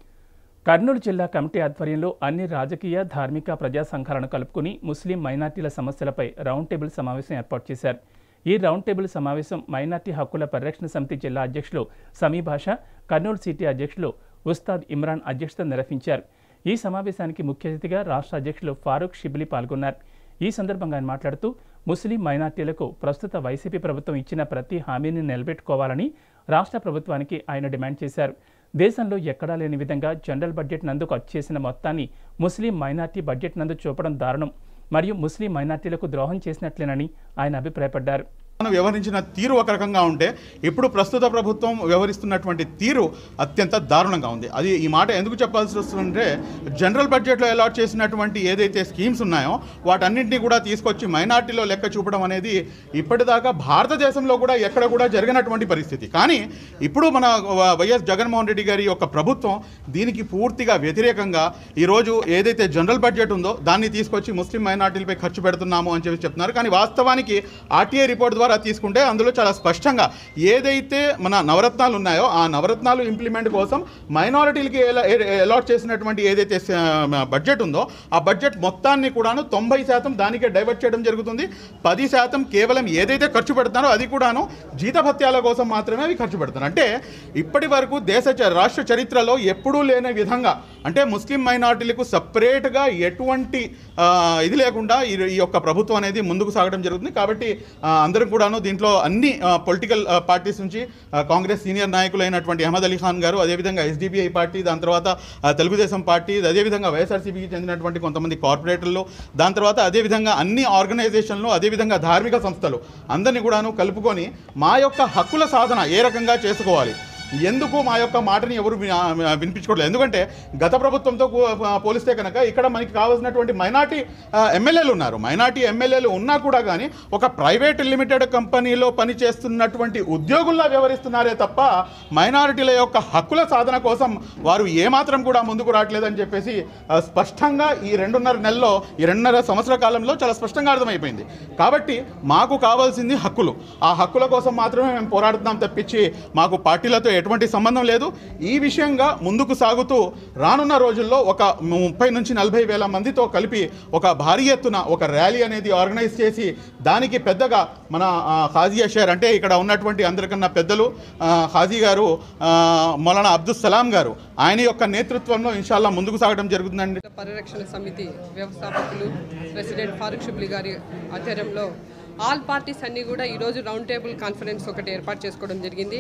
కర్నూలు జిల్లా కమిటీ ఆధ్వర్యంలో అన్ని రాజకీయ ధార్మిక ప్రజా సంఘాలను కలుపుకుని ముస్లిం మైనార్టీల సమస్యలపై రౌండ్ టేబుల్ సమావేశం ఏర్పాటు చేశారు ఈ రౌండ్ టేబుల్ సమావేశం మైనార్టీ హక్కుల పరిరక్షణ సమితి జిల్లా అధ్యక్షులు సమీ భాష కర్నూలు సిటీ అధ్యక్షులు ఉస్తాద్ ఇమ్రాన్ అధ్యక్షత నిర్వహించారు ఈ సమావేశానికి ముఖ్య అతిథిగా రాష్ట్ర అధ్యక్షులు ఫారూక్ షిబ్లీ పాల్గొన్నారు ఈ సందర్భంగా ఆయన మాట్లాడుతూ ముస్లిం మైనార్టీలకు ప్రస్తుత వైసీపీ ప్రభుత్వం ఇచ్చిన ప్రతి హామీని నిలబెట్టుకోవాలని రాష్ట్ర ప్రభుత్వానికి ఆయన డిమాండ్ చేశారు దేశంలో ఎక్కడా లేని విధంగా జనరల్ బడ్జెట్ నందు ఖర్చు చేసిన మొత్తాన్ని ముస్లిం మైనార్టీ బడ్జెట్ నందు చూపడం దారుణం మరియు ముస్లిం మైనార్టీలకు ద్రోహం చేసినట్లేనని ఆయన అభిప్రాయపడ్డారు మనం వ్యవహరించిన తీరు ఒక రకంగా ఉంటే ఇప్పుడు ప్రస్తుత ప్రభుత్వం వ్యవహరిస్తున్నటువంటి తీరు అత్యంత దారుణంగా ఉంది అది ఈ మాట ఎందుకు చెప్పాల్సి వస్తుందంటే జనరల్ బడ్జెట్లో అలాట్ చేసినటువంటి ఏదైతే స్కీమ్స్ ఉన్నాయో వాటన్నింటినీ కూడా తీసుకొచ్చి మైనార్టీలో లెక్క చూపడం అనేది ఇప్పటిదాకా భారతదేశంలో కూడా ఎక్కడ కూడా జరిగినటువంటి పరిస్థితి కానీ ఇప్పుడు మన వ- వైఎస్ జగన్మోహన్ రెడ్డి గారి యొక్క ప్రభుత్వం దీనికి పూర్తిగా వ్యతిరేకంగా ఈరోజు ఏదైతే జనరల్ బడ్జెట్ ఉందో దాన్ని తీసుకొచ్చి ముస్లిం మైనార్టీలపై ఖర్చు పెడుతున్నాము అని చెప్పి చెప్తున్నారు కానీ వాస్తవానికి ఆర్టీఐ రిపోర్ట్ ద్వారా తీసుకుంటే అందులో చాలా స్పష్టంగా ఏదైతే మన నవరత్నాలు ఉన్నాయో ఆ నవరత్నాలు ఇంప్లిమెంట్ కోసం మైనారిటీలకి అలాట్ చేసినటువంటి ఏదైతే స- బడ్జెట్ ఉందో ఆ బడ్జెట్ మొత్తాన్ని కూడాను తొంభై శాతం దానికే డైవర్ట్ చేయడం జరుగుతుంది పది శాతం కేవలం ఏదైతే ఖర్చు పెడుతున్నారో అది కూడాను జీతభత్యాల కోసం మాత్రమే అవి ఖర్చు పెడుతున్నారు అంటే ఇప్పటి వరకు దేశ చ- రాష్ట్ర చరిత్రలో ఎప్పుడూ లేని విధంగా అంటే ముస్లిం మైనారిటీలకు సపరేట్గా ఎటువంటి ఆ, ఇది లేకుండా ఈ ఈ యొక్క ప్రభుత్వం అనేది ముందుకు సాగడం జరుగుతుంది కాబట్టి ఆ, అందరం కూడాను దీంట్లో అన్ని పొలిటికల్ పార్టీస్ నుంచి ఆ, కాంగ్రెస్ సీనియర్ నాయకులైనటువంటి అహ్మద్ అలీ ఖాన్ గారు అదేవిధంగా ఎస్డిపిఐ పార్టీ దాని తర్వాత ఆ, తెలుగుదేశం పార్టీ అదేవిధంగా వైఎస్ఆర్సీపీకి చెందినటువంటి కొంతమంది కార్పొరేటర్లు దాని తర్వాత అదేవిధంగా అన్ని ఆర్గనైజేషన్లు అదేవిధంగా ధార్మిక సంస్థలు అందరినీ కూడాను కలుపుకొని మా యొక్క హక్కుల సాధన ఏ రకంగా చేసుకోవాలి ఎందుకు మా యొక్క మాటని ఎవరు వి- ఆ, వినిపించుకోవట్లేదు ఎందుకంటే గత ప్రభుత్వంతో కూ- ఆ, పోలిస్తే కనుక ఇక్కడ మనకి కావాల్సినటువంటి మైనార్టీ ఎమ్మెల్యేలు ఉన్నారు మైనార్టీ ఎమ్మెల్యేలు ఉన్నా కూడా కానీ ఒక ప్రైవేట్ లిమిటెడ్ కంపెనీలో పనిచేస్తున్నటువంటి ఉద్యోగుల్లా వ్యవహరిస్తున్నారే తప్ప మైనారిటీల యొక్క హక్కుల సాధన కోసం వారు ఏమాత్రం కూడా ముందుకు రావట్లేదని చెప్పేసి ఆ, స్పష్టంగా ఈ రెండున్నర నెలలో ఈ రెండున్నర సంవత్సర కాలంలో చాలా స్పష్టంగా అర్థమైపోయింది కాబట్టి మాకు కావాల్సింది హక్కులు ఆ హక్కుల కోసం మాత్రమే మేము పోరాడుతున్నాం తప్పించి మాకు పార్టీలతో ఎటువంటి సంబంధం లేదు ఈ విషయంగా ముందుకు సాగుతూ రానున్న రోజుల్లో ఒక ముప్పై నుంచి నలభై వేల మందితో కలిపి ఒక భారీ ఎత్తున ఒక ర్యాలీ అనేది ఆర్గనైజ్ చేసి దానికి పెద్దగా మన ఆ, హాజీ అషర్ అంటే ఇక్కడ ఉన్నటువంటి అందరికన్నా పెద్దలు ఆ, హాజీ గారు ఆ, మౌలానా అబ్దుల్ సలాం గారు ఆయన యొక్క నేతృత్వంలో ఇన్షాల్లా ముందుకు సాగడం జరుగుతుందండి పరిరక్షణ సమితి వ్యవస్థాపకులు ప్రెసిడెంట్ ఫారూక్ షుబ్లీ గారి ఆధ్వర్యంలో ఆల్ పార్టీస్ అన్నీ కూడా ఈరోజు రౌండ్ టేబుల్ కాన్ఫరెన్స్ ఒకటి ఏర్పాటు చేసుకోవడం జరిగింది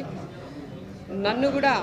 నన్ను కూడా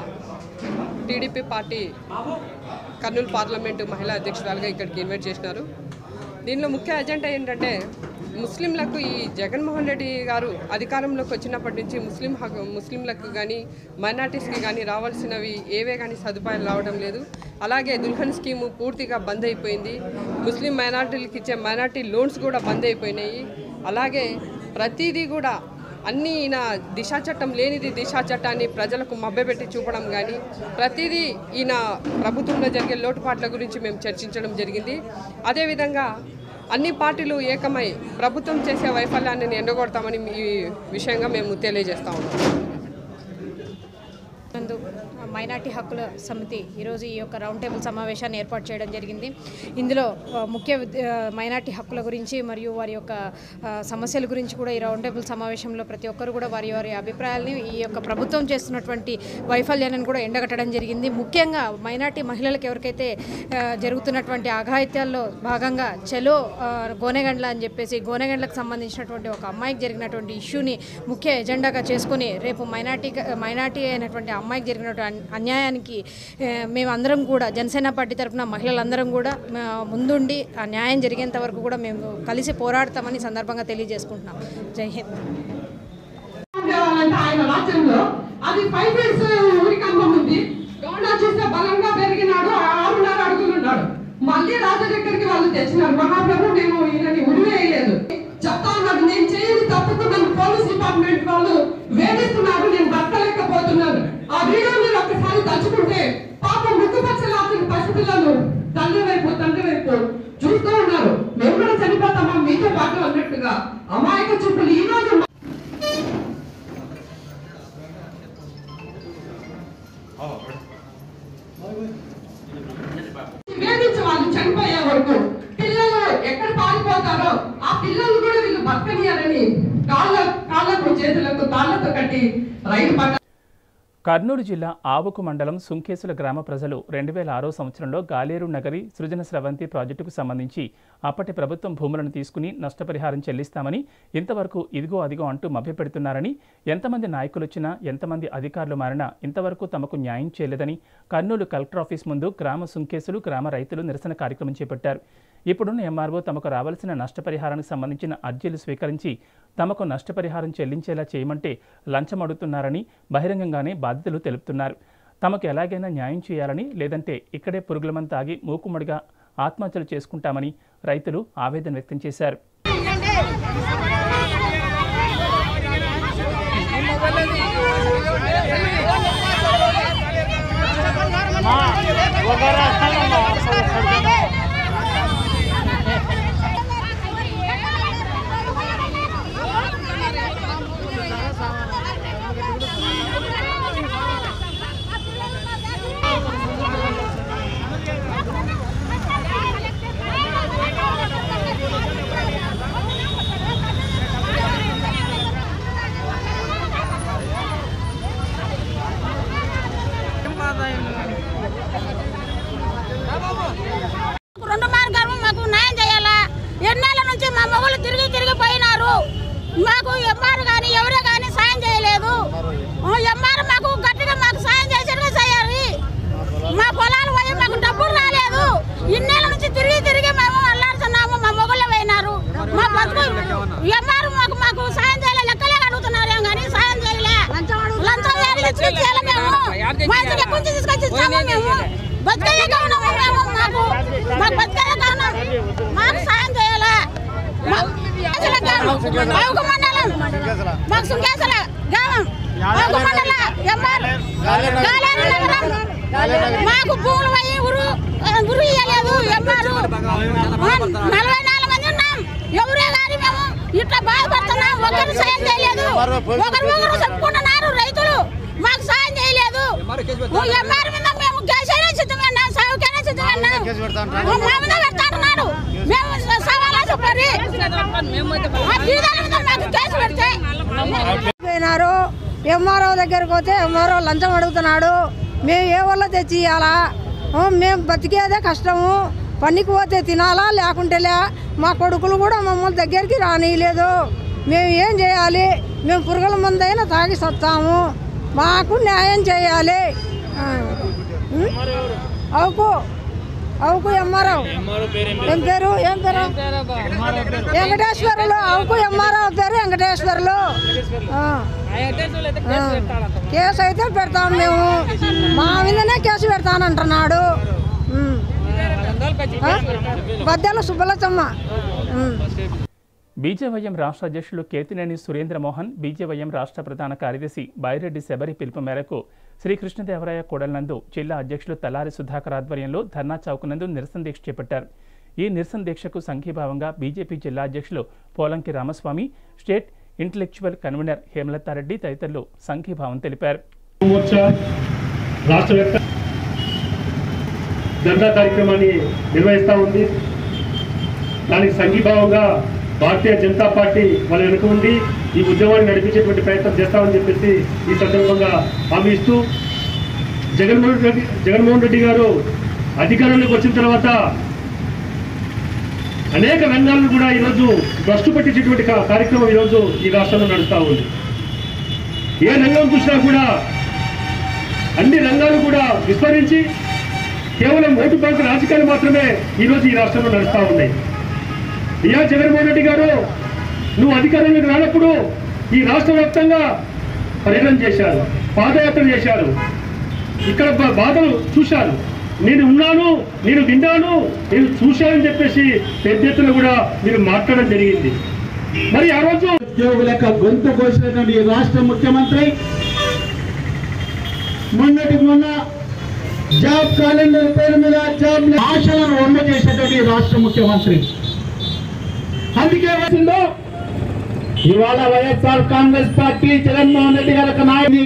టీడీపీ పార్టీ కర్నూలు పార్లమెంటు మహిళా అధ్యక్షురాలుగా ఇక్కడికి ఇన్వైట్ చేసినారు దీనిలో ముఖ్య అజెండా ఏంటంటే ముస్లింలకు ఈ జగన్మోహన్ రెడ్డి గారు అధికారంలోకి వచ్చినప్పటి నుంచి ముస్లిం హక్కు ముస్లింలకు కానీ మైనార్టీస్కి కానీ రావాల్సినవి ఏవే కానీ సదుపాయాలు రావడం లేదు అలాగే దుల్హన్ స్కీము పూర్తిగా బంద్ అయిపోయింది ముస్లిం మైనార్టీలకు ఇచ్చే మైనార్టీ లోన్స్ కూడా బంద్ అయిపోయినాయి అలాగే ప్రతిదీ కూడా అన్ని ఈయన దిశా చట్టం లేనిది దిశా చట్టాన్ని ప్రజలకు మభ్యపెట్టి చూపడం కానీ ప్రతిదీ ఈయన ప్రభుత్వంలో జరిగే లోటుపాట్ల గురించి మేము చర్చించడం జరిగింది అదేవిధంగా అన్ని పార్టీలు ఏకమై ప్రభుత్వం చేసే వైఫల్యాన్ని ఎండగొడతామని ఈ విషయంగా మేము తెలియజేస్తా ఉన్నాం నందు మైనార్టీ హక్కుల సమితి ఈరోజు ఈ యొక్క రౌండ్ టేబుల్ సమావేశాన్ని ఏర్పాటు చేయడం జరిగింది ఇందులో ఆ, ముఖ్య ఉద్ద- ఆ, మైనార్టీ హక్కుల గురించి మరియు వారి యొక్క ఆ, సమస్యల గురించి కూడా ఈ రౌండ్ టేబుల్ సమావేశంలో ప్రతి ఒక్కరు కూడా వారి వారి అభిప్రాయాలని ఈ యొక్క ప్రభుత్వం చేస్తున్నటువంటి వైఫల్యాన్ని కూడా ఎండగట్టడం జరిగింది ముఖ్యంగా మైనార్టీ మహిళలకు ఎవరికైతే ఆ, జరుగుతున్నటువంటి అఘాయిత్యాల్లో భాగంగా చలో ఆ, గోనెగండ్ల అని చెప్పేసి గోనెగండ్లకు సంబంధించినటువంటి ఒక అమ్మాయికి జరిగినటువంటి ఇష్యూని ముఖ్య ఎజెండాగా చేసుకుని రేపు మైనార్టీ మైనార్టీ అయినటువంటి అమ్మాయికి జరిగినటువంటి అన్- అన్యాయానికి ఆ, మేమందరం కూడా జనసేన పార్టీ తరఫున మహిళలందరం కూడా ఆ, ముందుండి ఆ న్యాయం జరిగేంత వరకు కూడా మేము కలిసి పోరాడతామని ఈ సందర్భంగా తెలియజేసుకుంటున్నాం జై హింద్ ఉండేవాళ్ళంటే ఆయన రాజ్యంలో అది ఫైవ్ ఇయర్స్ ఊరికంబం ఉంది గౌడా చూస్తే బలంగా పెరిగినాడు ఆరున్నర అడుగులు ఉన్నాడు మళ్ళీ రాజు దగ్గరికి వాళ్ళు తెచ్చినారు మహాప్రభు మేము ఈయనని ఉరివేయలేదు చెప్తా ఉన్నాడు నేను చేయని తప్పుకు నన్ను పోలీస్ డిపార్ట్మెంట్ వాళ్ళు వేధిస్తున్నారు నేను బతకలేకపోతున్నాను ఆ వీడియో మీరు ఒక్కసారి తలుచుకుంటే పాపం ముక్కుపచ్చలాసిన పసిపిల్లలు తండ్రి వైపు తండ్రి వైపు చూస్తూ ఉన్నారు మేము కూడా చనిపోతామా మీతో పాటు అన్నట్టుగా అమాయక చూపులు ఈ రోజు వేధించి వాళ్ళు చనిపోయే వరకు పిల్లలు ఎక్కడ పారిపోతారో ఆ పిల్లలు కూడా వీళ్ళు బతకనియారని కాళ్ళ కాళ్ళకు చేతులకు తాళ్లతో కట్టి రైలు పట్ట కర్నూలు జిల్లా ఆవుకు మండలం సుంకేసుల గ్రామ ప్రజలు రెండు వేల ఆరో సంవత్సరంలో గాలేరు నగరి సృజన స్రవంతి ప్రాజెక్టుకు సంబంధించి అప్పటి ప్రభుత్వం భూములను తీసుకుని నష్టపరిహారం చెల్లిస్తామని ఇంతవరకు ఇదిగో అదిగో అంటూ మభ్యపెడుతున్నారని ఎంతమంది నాయకులు వచ్చినా ఎంతమంది అధికారులు మారినా ఇంతవరకు తమకు న్యాయం చేయలేదని కర్నూలు కలెక్టర్ ఆఫీస్ ముందు గ్రామ సుంకేసులు గ్రామ రైతులు నిరసన కార్యక్రమం చేపట్టారు ఇప్పుడున్న ఎంఆర్ఓ తమకు రావాల్సిన నష్టపరిహారానికి సంబంధించిన అర్జీలు స్వీకరించి తమకు నష్టపరిహారం చెల్లించేలా చేయమంటే లంచం అడుగుతున్నారని బహిరంగంగానే బాధితులు తెలుపుతున్నారు తమకు ఎలాగైనా న్యాయం చేయాలని లేదంటే ఇక్కడే పురుగులమంతా తాగి మూకుమ్మడిగా ఆత్మహత్యలు చేసుకుంటామని రైతులు ఆవేదన వ్యక్తం చేశారు రెండు మార్గాలు మాకు న్యాయం చేయాలా ఎన్నేళ్ల నుంచి మా మొగలు తిరిగి తిరిగి పోయినారు మాకు ఎంఆర్ కానీ ఎవరే కానీ సాయం చేయలేదు ఎంఆర్ మాకు గట్టిగా మాకు సాయం చేసేట్టుగా చేయాలి మా పొలాలు పోయి మాకు డబ్బులు రాలేదు ఇన్నేళ్ల నుంచి తిరిగి తిరిగి మేము అల్లాడుతున్నాము మా మొగలు పోయినారు మా బతుకు ఎంఆర్ మాకు మాకు సాయం చేయలే లెక్కలే అడుగుతున్నారు ఏం కానీ సాయం చేయలే లంచం వేలు ఇచ్చి చేయాలి మేము మా ఇంటికి ఎక్కడి నుంచి తీసుకొచ్చి ఇస్తాము మేము బతికేయక ఉన్నాము మేము మాకు మాకు బతికేయక ఉన్నాం మాకు సాయం చేయాలా బావుకు మండలం మాకు సుంకేసల గ్రామం బావుకు మండల ఎంఆర్ గాలేరు నగరం మాకు భూములు పోయి ఉరు ఉరు ఇయ్యలేదు ఎంఆర్ నలభై నాలుగు మంది ఉన్నాం ఎవరే గాని మేము ఇట్లా బాధపడుతున్నాం ఒకరు సాయం చేయలేదు ఒకరు ఒకరు చెప్పుకుంటున్నారు రైతులు మాకు సాయం చేయలేదు ఎంఆర్ మీద మేము కేసు అయినా సిద్ధమన్నా సాగుకైనా సిద్ధమన్నా మా మీద పెడతాంటున్నారు మేము సవాలా చెప్పారు ఆ బీదాల మీద మాకు కేసు పెడితే పోయినారు ఎంఆర్ఓ దగ్గరకు పోతే ఎంఆర్ఓ లంచం అడుగుతున్నాడు మేము ఏ వల్ల తెచ్చి ఇవ్వాలా ఆ, మేము బతికేదే కష్టము పనికి పోతే తినాలా లేకుంటే లే మా కొడుకులు కూడా మమ్మల్ని దగ్గరికి రానియలేదు మేము ఏం చేయాలి మేము పురుగుల మందైనా తాగి సత్తాము మాకు న్యాయం చేయాలి ఆ. ఉం? అవుకు అవుకు ఎంఆర్ఓ ఏం పేరు ఏం పేరు వెంకటేశ్వరులు అవుకు ఎంఆర్ఓ పేరు వెంకటేశ్వరులు ఆ. ఆ. కేసు అయితే పెడతాం మేము మా మీదనే కేసు పెడతానంటున్నాడు ఉం. ఆ? బద్దెల సుబ్బలచమ్మ ఉం. బీజేవైఎం రాష్ట్ర అధ్యక్షులు కేతినేని సురేంద్రమోహన్ బీజేవైఎం రాష్ట్ర ప్రధాన కార్యదర్శి బైరెడ్డి శబరి పిలుపు మేరకు శ్రీకృష్ణదేవరాయ కూడలినందు జిల్లా అధ్యక్షులు తలారి సుధాకర్ ఆధ్వర్యంలో ధర్నా చౌక్ నందు నిరసన దీక్ష చేపట్టారు ఈ నిరసన దీక్షకు సంఘీభావంగా బీజేపీ జిల్లా అధ్యక్షులు Polanki Ramaswamy state intellectual convener Hemalatha Reddy తదితరులు సంఘీభావం తెలిపారు మోర్చా రాష్ట్ర వ్యాప్త ధర్నా కార్యక్రమాన్ని నిర్వహిస్తూ ఉంది దానికి సంఘీభావంగా భారతీయ జనతా పార్టీ వాళ్ళ వెనుక ఉండి ఈ ఉద్యమాన్ని నడిపించేటువంటి ప్రయత్నం చేస్తామని చెప్పేసి ఈ సందర్భంగా హామీ ఇస్తూ జగన్మోహన్ రెడ్డి జగన్మోహన్ రెడ్డి గారు అధికారంలోకి వచ్చిన తర్వాత అనేక రంగాలను కూడా ఈరోజు భ్రష్టు పట్టించేటువంటి కా- కార్యక్రమం ఈరోజు ఈ రాష్ట్రంలో నడుస్తూ ఉంది ఏ రంగం చూసినా కూడా అన్ని రంగాలు కూడా విస్మరించి కేవలం ఓటు బ్యాంకు రాజకీయాలు మాత్రమే ఈరోజు ఈ రాష్ట్రంలో నడుస్తూ ఉన్నాయి అయ్యా జగన్మోహన్ రెడ్డి గారు నువ్వు అధికారంలోకి రానప్పుడు ఈ రాష్ట్ర వ్యాప్తంగా పర్యటన చేశారు పాదయాత్ర చేశారు ఇక్కడ బా- బాధలు చూశారు నేను ఉన్నాను నేను విన్నాను నేను చూశానని చెప్పేసి పెద్ద ఎత్తున కూడా మీరు మాట్లాడడం జరిగింది మరి ఆ రోజు ఉద్యోగుల యొక్క గొంతు కోసినటువంటి ఈ రాష్ట్ర ముఖ్యమంత్రి మొన్నటి మొన్న జాబ్ క్యాలెండర్ పేరు మీద జాబ్ ఆశలను వమ్మ చేసినటువంటి ఈ రాష్ట్ర ముఖ్యమంత్రి అందుకే వచ్చిందో ఇవాళ వైఎస్ఆర్ కాంగ్రెస్ పార్టీ జగన్మోహన్ రెడ్డి గారి యొక్క నాయకుని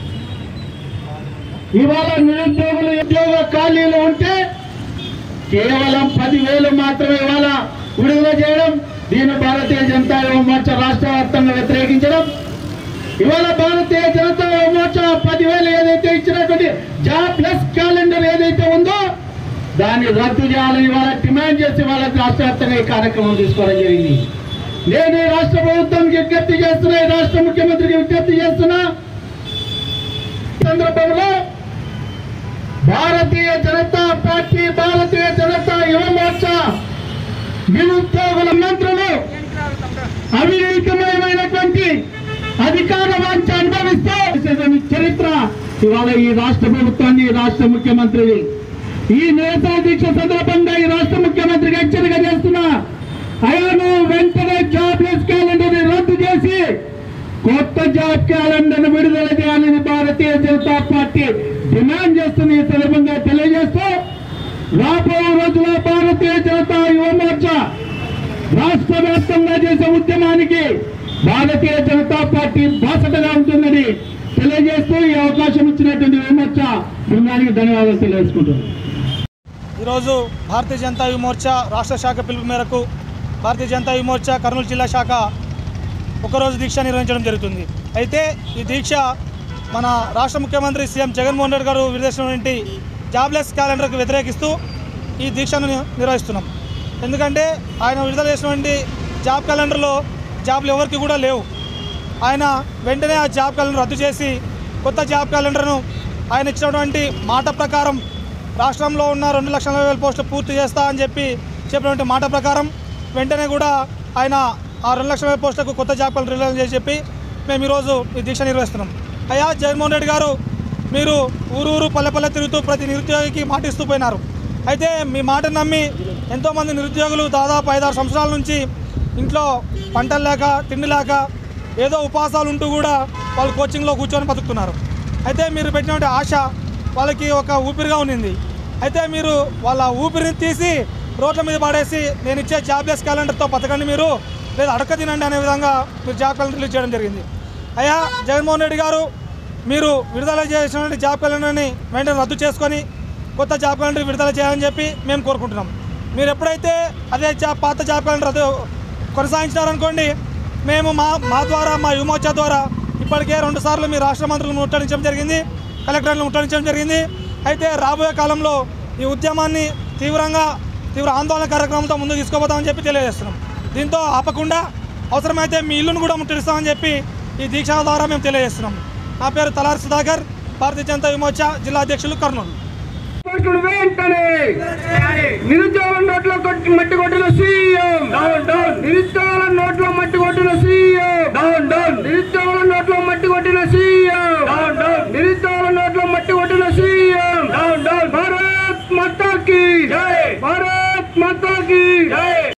ఇవాళ నిరుద్యోగులు ఉద్యోగ ఖాళీలు ఉంటే కేవలం పదివేలు మాత్రమే ఇవాళ విడుదల చేయడం దీని భారతీయ జనతా యువ మోర్చా రాష్ట్ర వ్యాప్తంగా వ్యతిరేకించడం ఇవాళ భారతీయ జనతా యువ మోర్చా పదివేలు ఏదైతే ఇచ్చినటువంటి జాబ్ ప్లస్ క్యాలెండర్ ఏదైతే ఉందో దాన్ని రద్దు చేయాలని ఇవాళ డిమాండ్ చేసి వాళ్ళ రాష్ట్ర వ్యాప్తంగా ఈ కార్యక్రమం తీసుకోవడం జరిగింది నేను ఈ రాష్ట్ర ప్రభుత్వానికి విజ్ఞప్తి చేస్తున్నా ఈ రాష్ట్ర ముఖ్యమంత్రికి విజ్ఞప్తి చేస్తున్నా ఈ సందర్భంలో భారతీయ జనతా పార్టీ భారతీయ జనతా యువ మోర్చా నిరుద్యోగుల మంత్రులు అవినీతిమయమైనటువంటి అధికార వాంఛ అనుభవిస్తూ చేసేటువంటి చరిత్ర ఇవాళ ఈ రాష్ట్ర ప్రభుత్వాన్ని ఈ రాష్ట్ర ముఖ్యమంత్రి ఈ నేతా దీక్ష సందర్భంగా ఈ రాష్ట్ర ముఖ్యమంత్రికి హెచ్చరిక చేస్తున్నా అయ్యాను వెంటనే జాబ్లెస్ క్యాలెండర్ రద్దు చేసి కొత్త జాబ్ క్యాలెండర్ విడుదల చేయాలని భారతీయ జనతా పార్టీ డిమాండ్ చేస్తున్న ఈ సందర్భంగా తెలియజేస్తూ రాబోయే రోజుల్లో భారతీయ జనతా యువ మోర్చా రాష్ట్ర వ్యాప్తంగా చేసే ఉద్యమానికి భారతీయ జనతా పార్టీ బాసటగా ఉంటుందని తెలియజేస్తూ ఈ అవకాశం ఇచ్చినటువంటి విమర్శ బృందానికి ధన్యవాదాలు తెలియజేసుకుంటున్నాను ఈరోజు భారతీయ జనతా యువ మోర్చా రాష్ట్ర శాఖ పిలుపు మేరకు భారతీయ జనతా యువ మోర్చా కర్నూలు జిల్లా శాఖ ఒకరోజు దీక్ష నిర్వహించడం జరుగుతుంది అయితే ఈ దీక్ష మన రాష్ట్ర ముఖ్యమంత్రి సీఎం జగన్మోహన్ రెడ్డి గారు విడుదలైనటువంటి జాబ్లెస్ క్యాలెండర్కు వ్యతిరేకిస్తూ ఈ దీక్షను ని- నిర్వహిస్తున్నాం ఎందుకంటే ఆయన విడుదల చేసినటువంటి జాబ్ క్యాలెండర్లో జాబ్లు ఎవరికి కూడా లేవు ఆయన వెంటనే ఆ జాబ్ క్యాలెండర్ రద్దు చేసి కొత్త జాబ్ క్యాలెండర్ను ఆయన ఇచ్చినటువంటి మాట ప్రకారం రాష్ట్రంలో ఉన్న రెండు లక్షల నలభై వేల పోస్టులు పూర్తి చేస్తా అని చెప్పి చెప్పినటువంటి మాట ప్రకారం వెంటనే కూడా ఆయన ఆ రెండు లక్షల నలభై పోస్టులకు కొత్త జాబ్ క్యాలెండర్ రిలీజ్ చేసి చెప్పి మేము ఈరోజు ఈ దీక్ష నిర్వహిస్తున్నాం అయ్యా జగన్మోహన్ రెడ్డి గారు మీరు ఊరు ఊరు పల్లె పల్లె తిరుగుతూ ప్రతి నిరుద్యోగికి మాటిస్తూ పోయినారు అయితే మీ మాట నమ్మి ఎంతోమంది నిరుద్యోగులు దాదాపు ఐదారు సంవత్సరాల నుంచి ఇంట్లో పంటలు లేక తిండి లేక ఏదో ఉపవాసాలు ఉంటూ కూడా వాళ్ళు కోచింగ్లో కూర్చొని బతుకుతున్నారు అయితే మీరు పెట్టినటువంటి ఆశ వాళ్ళకి ఒక ఊపిరిగా ఉన్నింది అయితే మీరు వాళ్ళ ఊపిరిని తీసి రోడ్ల మీద పడేసి నేను ఇచ్చే జాబ్లెస్ క్యాలెండర్తో బతకండి మీరు లేదా అడక తినండి అనే విధంగా మీరు జాబ్ క్యాలెండర్ రిలీజ్ చేయడం జరిగింది అయ్యా జగన్మోహన్ రెడ్డి గారు మీరు విడుదల చేసినటువంటి జాబ్ క్యాలెండర్ని వెంటనే రద్దు చేసుకొని కొత్త జాబ్ క్యాలెండర్ విడుదల చేయాలని చెప్పి మేము కోరుకుంటున్నాం మీరు ఎప్పుడైతే అదే జాబ్ పాత జాబ్ క్యాలెండర్ రద్దు కొనసాగించినారనుకోండి మేము మా మా ద్వారా మా యువమోర్చా ద్వారా ఇప్పటికే రెండు సార్లు మీ రాష్ట్ర మంత్రులను ముట్టడించడం జరిగింది కలెక్టర్లను ముట్టడించడం జరిగింది అయితే రాబోయే కాలంలో ఈ ఉద్యమాన్ని తీవ్రంగా తీవ్ర ఆందోళన కార్యక్రమంతో ముందుకు తీసుకుపోతామని చెప్పి తెలియజేస్తున్నాం దీంతో ఆపకుండా అవసరమైతే మీ ఇల్లును కూడా ముట్టడిస్తామని చెప్పి ఈ దీక్ష ద్వారా మేము తెలియజేస్తున్నాం నా పేరు తలారి సుధాకర్ భారతీయ జనతా విమోర్చా జిల్లా అధ్యక్షులు కర్నూలు ఓట్లు వెంటనే నిరుద్యోగుల నోట్లో కొట్టి మట్టి కొట్టిన సీఎం డౌన్ డౌన్ నిరుద్యోగుల నోట్లో మట్టి కొట్టిన సీఎం డౌన్ డౌన్ నిరుద్యోగుల నోట్లో మట్టి కొట్టిన సీఎం డౌన్ డౌన్ నిరుద్యోగుల నోట్లో మట్టి కొట్టిన సీఎం డౌన్ డౌన్ భారత్ మాతాకి జై భారత్ మాతాకి జై